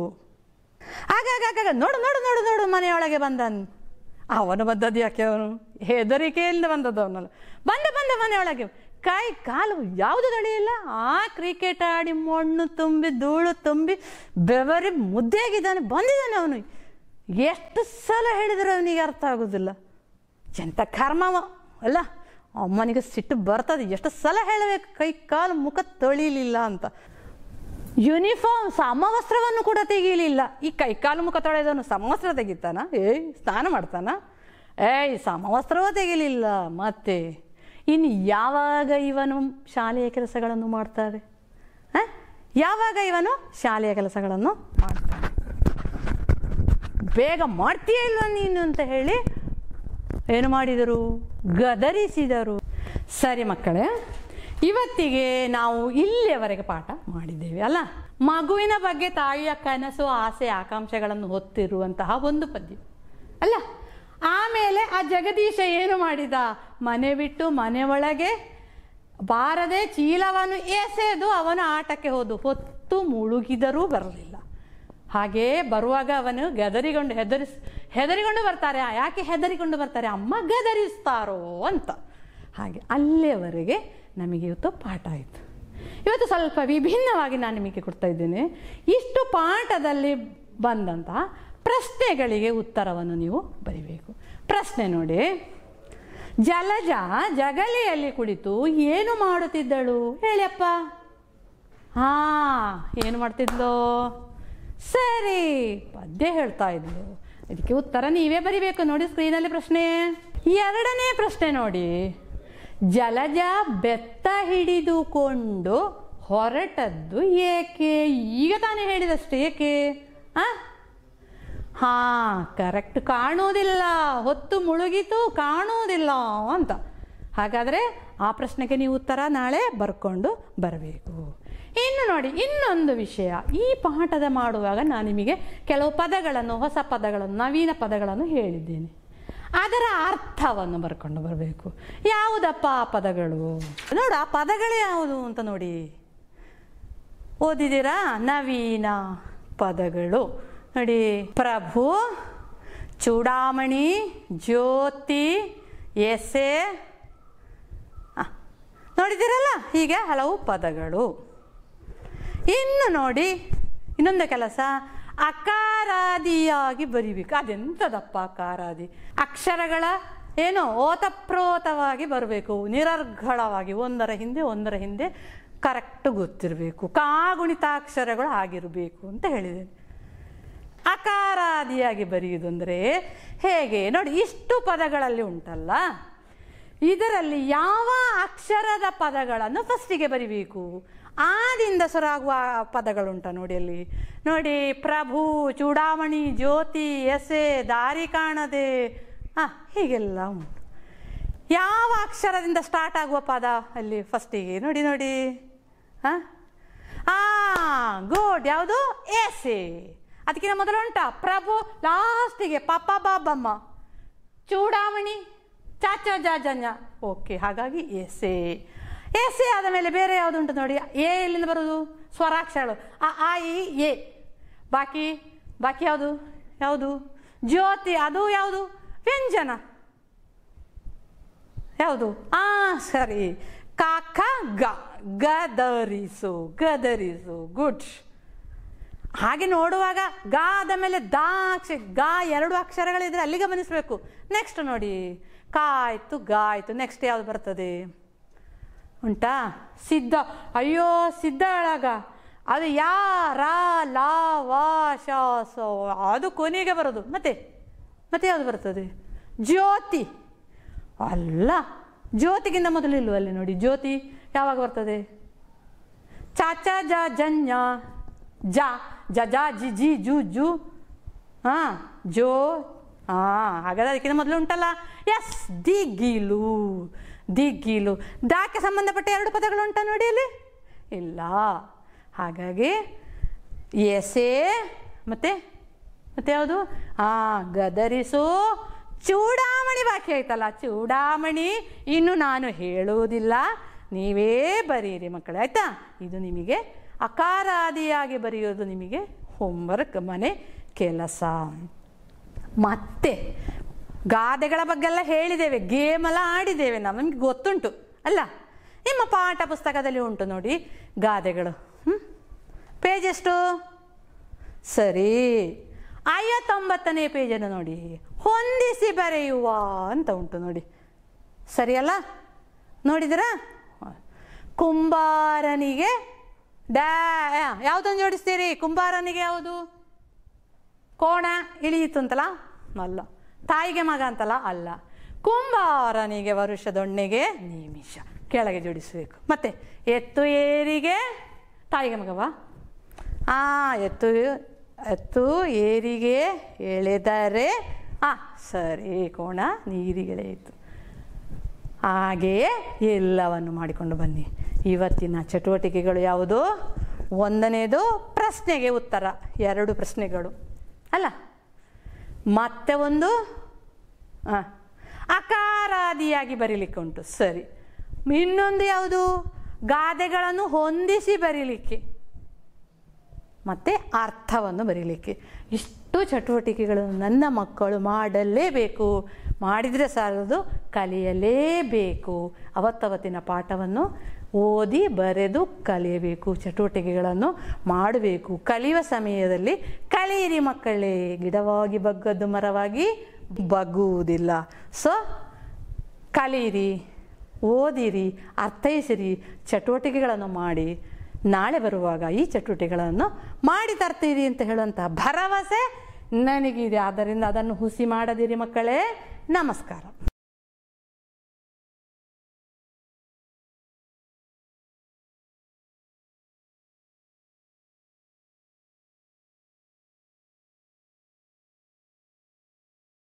[SPEAKER 1] ಆಗಾಗ ನೋಡು ನೋಡು ನೋಡು ನೋಡು ಮನೆಯೊಳಗೆ ಬಂದನು ಅವನು ಬಂದದ್ದು ಯಾಕೆ ಅವನು ಹೆದರಿಕೆಯಿಂದ ಬಂದದ್ದು ಅವನಲ್ಲ ಬಂದ ಬಂದ ಮನೆಯೊಳಗೆ ಕೈ ಕಾಲು ಯಾವುದು ತಡೆಯಿಲ್ಲ ಆ ಕ್ರಿಕೆಟ್ ಆಡಿ ಮಣ್ಣು ತುಂಬಿ ಧೂಳು ತುಂಬಿ ಬೆವರಿ ಮುದ್ದೆಯಾಗಿದ್ದಾನೆ ಬಂದಿದ್ದಾನೆ ಅವನು ಎಷ್ಟು ಸಲ ಹೇಳಿದರೂ ಅವನಿಗೆ ಅರ್ಥ ಆಗೋದಿಲ್ಲ ಎಂಥ ಕರ್ಮವ ಅಲ್ಲ ಅಮ್ಮನಿಗೆ ಸಿಟ್ಟು ಬರ್ತದೆ ಎಷ್ಟು ಸಲ ಹೇಳಬೇಕು ಕೈ ಕಾಲು ಮುಖ ತೊಳಿಲಿಲ್ಲ ಅಂತ ಯೂನಿಫಾರ್ಮ್ ಸಮವಸ್ತ್ರವನ್ನು ಕೂಡ ತೆಗೀಲಿಲ್ಲ ಈ ಕೈಕಾಲು ಮುಖ ತೊಳೆದವನು ಸಮವಸ್ತ್ರ ತೆಗಿತಾನ ಏಯ್ ಸ್ನಾನ ಮಾಡ್ತಾನ ಏಯ್ ಸಮವಸ್ತ್ರವೂ ತೆಗಿಲಿಲ್ಲ ಮತ್ತೆ ಇನ್ನು ಯಾವಾಗ ಇವನು ಶಾಲೆಯ ಕೆಲಸಗಳನ್ನು ಮಾಡ್ತಾರೆ ಆ? ಯಾವಾಗ ಇವನು ಶಾಲೆಯ ಕೆಲಸಗಳನ್ನು ಮಾಡ್ತಾನೆ ಬೇಗ ಮಾಡ್ತೀಯ ಇಲ್ವಾ ನೀನು ಅಂತ ಹೇಳಿ ಏನು ಮಾಡಿದರು ಗದರಿಸಿದರು ಸರಿ ಮಕ್ಕಳೇ ಇವತ್ತಿಗೆ ನಾವು ಇಲ್ಲಿಯವರೆಗೆ ಪಾಠ ಮಾಡಿದ್ದೇವೆ ಅಲ್ಲ ಮಗುವಿನ ಬಗ್ಗೆ ತಾಯಿಯ ಕನಸು ಆಸೆ ಆಕಾಂಕ್ಷೆಗಳನ್ನು ಹೊತ್ತಿರುವಂತಹ ಒಂದು ಪದ್ಯ ಅಲ್ಲ ಆಮೇಲೆ ಆ ಜಗದೀಶ ಏನು ಮಾಡಿದ ಮನೆ ಬಿಟ್ಟು ಮನೆ ಒಳಗೆ ಬಾರದೆ ಚೀಲವನ್ನು ಎಸೆದು ಅವನ ಆಟಕ್ಕೆ ಹೋದು ಹೊತ್ತು ಮುಳುಗಿದರೂ ಬರಲಿಲ್ಲ ಹಾಗೇ ಬರುವಾಗ ಅವನು ಗದರಿಕೊಂಡು ಹೆದರಿಸ್ ಹೆದರಿಕೊಂಡು ಬರ್ತಾರೆ ಆ, ಯಾಕೆ ಹೆದರಿಕೊಂಡು ಬರ್ತಾರೆ ಅಮ್ಮ ಗದರಿಸ್ತಾರೋ ಅಂತ ಹಾಗೆ ಅಲ್ಲಿಯವರೆಗೆ ನಮಗೆ ಇವತ್ತು ಪಾಠ ಆಯಿತು ಇವತ್ತು ಸ್ವಲ್ಪ ವಿಭಿನ್ನವಾಗಿ ನಾನು ನಿಮಗೆ ಕೊಡ್ತಾ ಇದ್ದೇನೆ ಇಷ್ಟು ಪಾಠದಲ್ಲಿ ಬಂದಂತಹ ಪ್ರಶ್ನೆಗಳಿಗೆ ಉತ್ತರವನ್ನು ನೀವು ಬರಿಬೇಕು ಪ್ರಶ್ನೆ ನೋಡಿ ಜಲಜ ಜಗಲಿಯಲ್ಲಿ ಕುಳಿತು ಏನು ಮಾಡುತ್ತಿದ್ದಳು ಹೇಳಿಯಪ್ಪ ಹಾ ಏನು ಮಾಡ್ತಿದ್ಲು ಸರಿ ಪದ್ಯ ಹೇಳ್ತಾ ಇದ್ಲು ಇದಕ್ಕೆ ಉತ್ತರ ನೀವೇ ಬರಿಬೇಕು ನೋಡಿ ಸ್ಕ್ರೀನಲ್ಲಿ ಪ್ರಶ್ನೆ ಎರಡನೇ ಪ್ರಶ್ನೆ ನೋಡಿ ಜಲಜ ಬೆತ್ತ ಹಿಡಿದುಕೊಂಡು ಹೊರಟದ್ದು ಏಕೆ ಈಗ ತಾನೇ ಹೇಳಿದಷ್ಟು ಏಕೆ ಆ ಹಾ ಕರೆಕ್ಟ್ ಕಾಣುವುದಿಲ್ಲ ಹೊತ್ತು ಮುಳುಗಿತು ಕಾಣುವುದಿಲ್ಲ ಅಂತ ಹಾಗಾದರೆ ಆ ಪ್ರಶ್ನೆಗೆ ನೀವು ಉತ್ತರ ನಾಳೆ ಬರ್ಕೊಂಡು ಬರಬೇಕು ಇನ್ನು ನೋಡಿ ಇನ್ನೊಂದು ವಿಷಯ ಈ ಪಾಠದ ಮಾಡುವಾಗ ನಾನು ನಿಮಗೆ ಕೆಲವು ಪದಗಳನ್ನು ಹೊಸ ಪದಗಳನ್ನು ನವೀನ ಪದಗಳನ್ನು ಹೇಳಿದ್ದೇನೆ ಅದರ ಅರ್ಥವನ್ನು ಬರ್ಕೊಂಡು ಬರಬೇಕು ಯಾವುದಪ್ಪ ಆ ಪದಗಳು ನೋಡು ಆ ಪದಗಳು ಯಾವುದು ಅಂತ ನೋಡಿ ಓದಿದ್ದೀರಾ ನವೀನ ಪದಗಳು ನೋಡಿ ಪ್ರಭು ಚೂಡಾಮಣಿ ಜ್ಯೋತಿ ಎಸೆ ಆ, ನೋಡಿದ್ದೀರಲ್ಲ ಹೀಗೆ ಹಲವು ಪದಗಳು ಇನ್ನು ನೋಡಿ ಇನ್ನೊಂದು ಕೆಲಸ ಅಕಾರಾದಿಯಾಗಿ ಬರಿಬೇಕು ಅದೆಂಥದಪ್ಪ ಅಕಾರಾದಿ ಅಕ್ಷರಗಳ ಏನು ಓತಪ್ರೋತವಾಗಿ ಬರಬೇಕು ನಿರರ್ಗಳವಾಗಿ ಒಂದರ ಹಿಂದೆ ಒಂದರ ಹಿಂದೆ ಕರೆಕ್ಟ್ ಗೊತ್ತಿರಬೇಕು ಕಾಗುಣಿತಾಕ್ಷರಗಳು ಆಗಿರಬೇಕು ಅಂತ ಹೇಳಿದ್ದೇನೆ ಅಕಾರಾದಿಯಾಗಿ ಬರೆಯುವುದು ಅಂದರೆ ಹೇಗೆ ನೋಡಿ ಇಷ್ಟು ಪದಗಳಲ್ಲಿ ಉಂಟಲ್ಲ ಇದರಲ್ಲಿ ಯಾವ ಅಕ್ಷರದ ಪದಗಳನ್ನು ಫಸ್ಟಿಗೆ ಬರಿಬೇಕು ಆದಿಂದ ಸುರಾಗುವ ಪದಗಳುಂಟ ನೋಡಿ ಅಲ್ಲಿ ನೋಡಿ ಪ್ರಭು ಚೂಡಾಮಣಿ ಜ್ಯೋತಿ ಎಸೆ ದಾರಿ ಕಾಣದೆ ಹಾಂ ಹೀಗೆಲ್ಲ ಉಂಟು ಯಾವ ಅಕ್ಷರದಿಂದ ಸ್ಟಾರ್ಟ್ ಆಗುವ ಪದ ಅಲ್ಲಿ ಫಸ್ಟಿಗೆ ನೋಡಿ ನೋಡಿ ಹಾಂ ಆ ಗುಡ್ ಯಾವುದು ಎಸೆ ಅದಕ್ಕಿಂತ ಮೊದಲು ಉಂಟಾ ಪ್ರಭು ಲಾಸ್ಟಿಗೆ ಪಪ್ಪ ಬಾಬಮ್ಮ ಚೂಡಾಮಣಿ ಚಾಚ ಜಾಜನ್ಯ ಓಕೆ ಹಾಗಾಗಿ ಎಸೆ ಎಸೆ ಆದ ಮೇಲೆ ಬೇರೆ ಯಾವುದು ಉಂಟು ನೋಡಿ ಎ ಎಲ್ಲಿಂದ ಬರೋದು ಸ್ವರಾಕ್ಷರಗಳು ಆ ಆ ಇ ಎ ಬಾಕಿ ಬಾಕಿ ಯಾವುದು ಯಾವುದು ಜ್ಯೋತಿ ಅದು ಯಾವುದು ವ್ಯಂಜನ ಯಾವುದು ಆ ಸರಿ ಕಾಕ ಗ ಗದರಿಸು ಗದರಿಸು ಗುಡ್ ಹಾಗೆ ನೋಡುವಾಗ ಗಾ ಆದ ಮೇಲೆ ದಾ ಅಕ್ಷ ಗಾ ಎರಡು ಅಕ್ಷರಗಳಿದ್ರೆ ಅಲ್ಲಿ ಗಮನಿಸಬೇಕು ನೆಕ್ಸ್ಟ್ ನೋಡಿ ಕಾ ಆಯಿತು ಗಾ ಆಯಿತು ನೆಕ್ಸ್ಟ್ ಯಾವುದು ಬರ್ತದೆ ಉಂಟಾ ಸಿದ್ಧ ಅಯ್ಯೋ ಸಿದ್ಧ ಒಳಗ ಅದು ಯಾ ರಾ ಲಾ ವಾ ಶ ಸೊ ಅದು ಕೊನೆಗೆ ಬರೋದು ಮತ್ತೆ ಮತ್ತೆ ಯಾವುದು ಬರ್ತದೆ ಜ್ಯೋತಿ ಅಲ್ಲ ಜ್ಯೋತಿಗಿಂತ ಮೊದಲು ಇಲ್ವಲ್ಲಿ ನೋಡಿ ಜ್ಯೋತಿ ಯಾವಾಗ ಬರ್ತದೆ ಚಾಚ ಜ ಜನ್ಯ ಜ ಜ ಜ ಜಿ ಜಿ ಜು ಜು ಹಾಂ ಜೋ ಹಾಂ ಹಾಗಾದ್ರೆ ಅದಕ್ಕಿಂತ ಮೊದಲು ಉಂಟಲ್ಲ ಎಸ್ ದಿಗಿಲು ದಿಗಿಲು ದಾಕ್ಕೆ ಸಂಬಂಧಪಟ್ಟ ಎರಡು ಪದಗಳು ಉಂಟಾ ನೋಡಿ ಅಲ್ಲಿ ಇಲ್ಲ ಹಾಗಾಗಿ ಎಸೆ ಮತ್ತೆ ಮತ್ತೆ ಯಾವುದು ಹಾಂ ಗದರಿಸು ಚೂಡಾಮಣಿ ಬಾಕಿ ಆಯ್ತಲ್ಲ ಚೂಡಾಮಣಿ ಇನ್ನು ನಾನು ಹೇಳುವುದಿಲ್ಲ ನೀವೇ ಬರೀರಿ ಮಕ್ಕಳೇ ಆಯ್ತಾ ಇದು ನಿಮಗೆ ಅಕಾರಾದಿಯಾಗಿ ಬರೆಯೋದು ನಿಮಗೆ ಹೋಮ್ವರ್ಕ್ ಮನೆ ಕೆಲಸ ಮತ್ತೆ ಗಾದೆಗಳ ಬಗ್ಗೆಲ್ಲ ಹೇಳಿದ್ದೇವೆ ಗೇಮೆಲ್ಲ ಆಡಿದ್ದೇವೆ ನಾವು ನಮಗೆ ಗೊತ್ತುಂಟು ಅಲ್ಲ ನಿಮ್ಮ ಪಾಠ ಪುಸ್ತಕದಲ್ಲಿ ಉಂಟು ನೋಡಿ ಗಾದೆಗಳು ಹ್ಞೂ ಪೇಜ್ ಎಷ್ಟು ಸರಿ ಐವತ್ತೊಂಬತ್ತನೇ ಪೇಜನ್ನು ನೋಡಿ ಹೊಂದಿಸಿ ಬರೆಯುವ ಅಂತ ಉಂಟು ನೋಡಿ ಸರಿಯಲ್ಲ ನೋಡಿದಿರಾ ಕುಂಬಾರನಿಗೆ ಡ್ಯಾ ಯಾವುದನ್ನು ಜೋಡಿಸ್ತೀರಿ ಕುಂಬಾರನಿಗೆ ಯಾವುದು ಕೋಣ ಇಳಿಯಿತು ಅಂತಲ್ಲ ಅಲ್ಲ ತಾಯಿಗೆ ಮಗ ಅಂತಲ್ಲ ಅಲ್ಲ ಕುಂಬಾರನಿಗೆ ವರುಷದೊಣ್ಣೆಗೆ ನಿಮಿಷ ಕೆಳಗೆ ಜೋಡಿಸಬೇಕು ಮತ್ತೆ ಎತ್ತು ಏರಿಗೆ ತಾಯಿಗೆ ಮಗವಾ ಆ ಎತ್ತು ಎತ್ತು ಏರಿಗೆ ಎಳೆದರೆ ಆ ಸರಿ ಕೋಣ ನೀರಿಗೆ ಎಳೆಯಿತು ಹಾಗೆಯೇ ಎಲ್ಲವನ್ನು ಮಾಡಿಕೊಂಡು ಬನ್ನಿ ಇವತ್ತಿನ ಚಟುವಟಿಕೆಗಳು ಯಾವುದು ಒಂದನೇದು ಪ್ರಶ್ನೆಗೆ ಉತ್ತರ ಎರಡು ಪ್ರಶ್ನೆಗಳು ಅಲ್ಲ ಮತ್ತೆ ಒಂದು ಆ, ಅಕಾರಾದಿಯಾಗಿ ಬರೀಲಿಕ್ಕೆ ಉಂಟು ಸರಿ ಇನ್ನೊಂದು ಯಾವುದು ಗಾದೆಗಳನ್ನು ಹೊಂದಿಸಿ ಬರೀಲಿಕ್ಕೆ ಮತ್ತು ಅರ್ಥವನ್ನು ಬರೀಲಿಕ್ಕೆ ಇಷ್ಟು ಚಟುವಟಿಕೆಗಳನ್ನು ನನ್ನ ಮಕ್ಕಳು ಮಾಡಲೇಬೇಕು ಮಾಡಿದರೆ ಸಾಲದು ಕಲಿಯಲೇಬೇಕು ಅವತ್ತವತ್ತಿನ ಪಾಠವನ್ನು ಓದಿ ಬರೆದು ಕಲಿಯಬೇಕು ಚಟುವಟಿಕೆಗಳನ್ನು ಮಾಡಬೇಕು ಕಲಿಯುವ ಸಮಯದಲ್ಲಿ ಕಲಿಯಿರಿ ಮಕ್ಕಳೇ ಗಿಡವಾಗಿ ಬಗ್ಗದ್ದು ಮರವಾಗಿ ಬಗ್ಗುವುದಿಲ್ಲ ಸೊ ಕಲಿಯಿರಿ ಓದಿರಿ ಅರ್ಥೈಸಿರಿ ಚಟುವಟಿಕೆಗಳನ್ನು ಮಾಡಿ ನಾಳೆ ಬರುವಾಗ ಈ ಚಟುವಟಿಕೆಗಳನ್ನು ಮಾಡಿ ತರ್ತೀರಿ ಅಂತ ಹೇಳುವಂತಹ ಭರವಸೆ ನನಗಿದೆ ಆದ್ದರಿಂದ ಅದನ್ನು ಹುಸಿ ಮಾಡದಿರಿ ಮಕ್ಕಳೇ ನಮಸ್ಕಾರ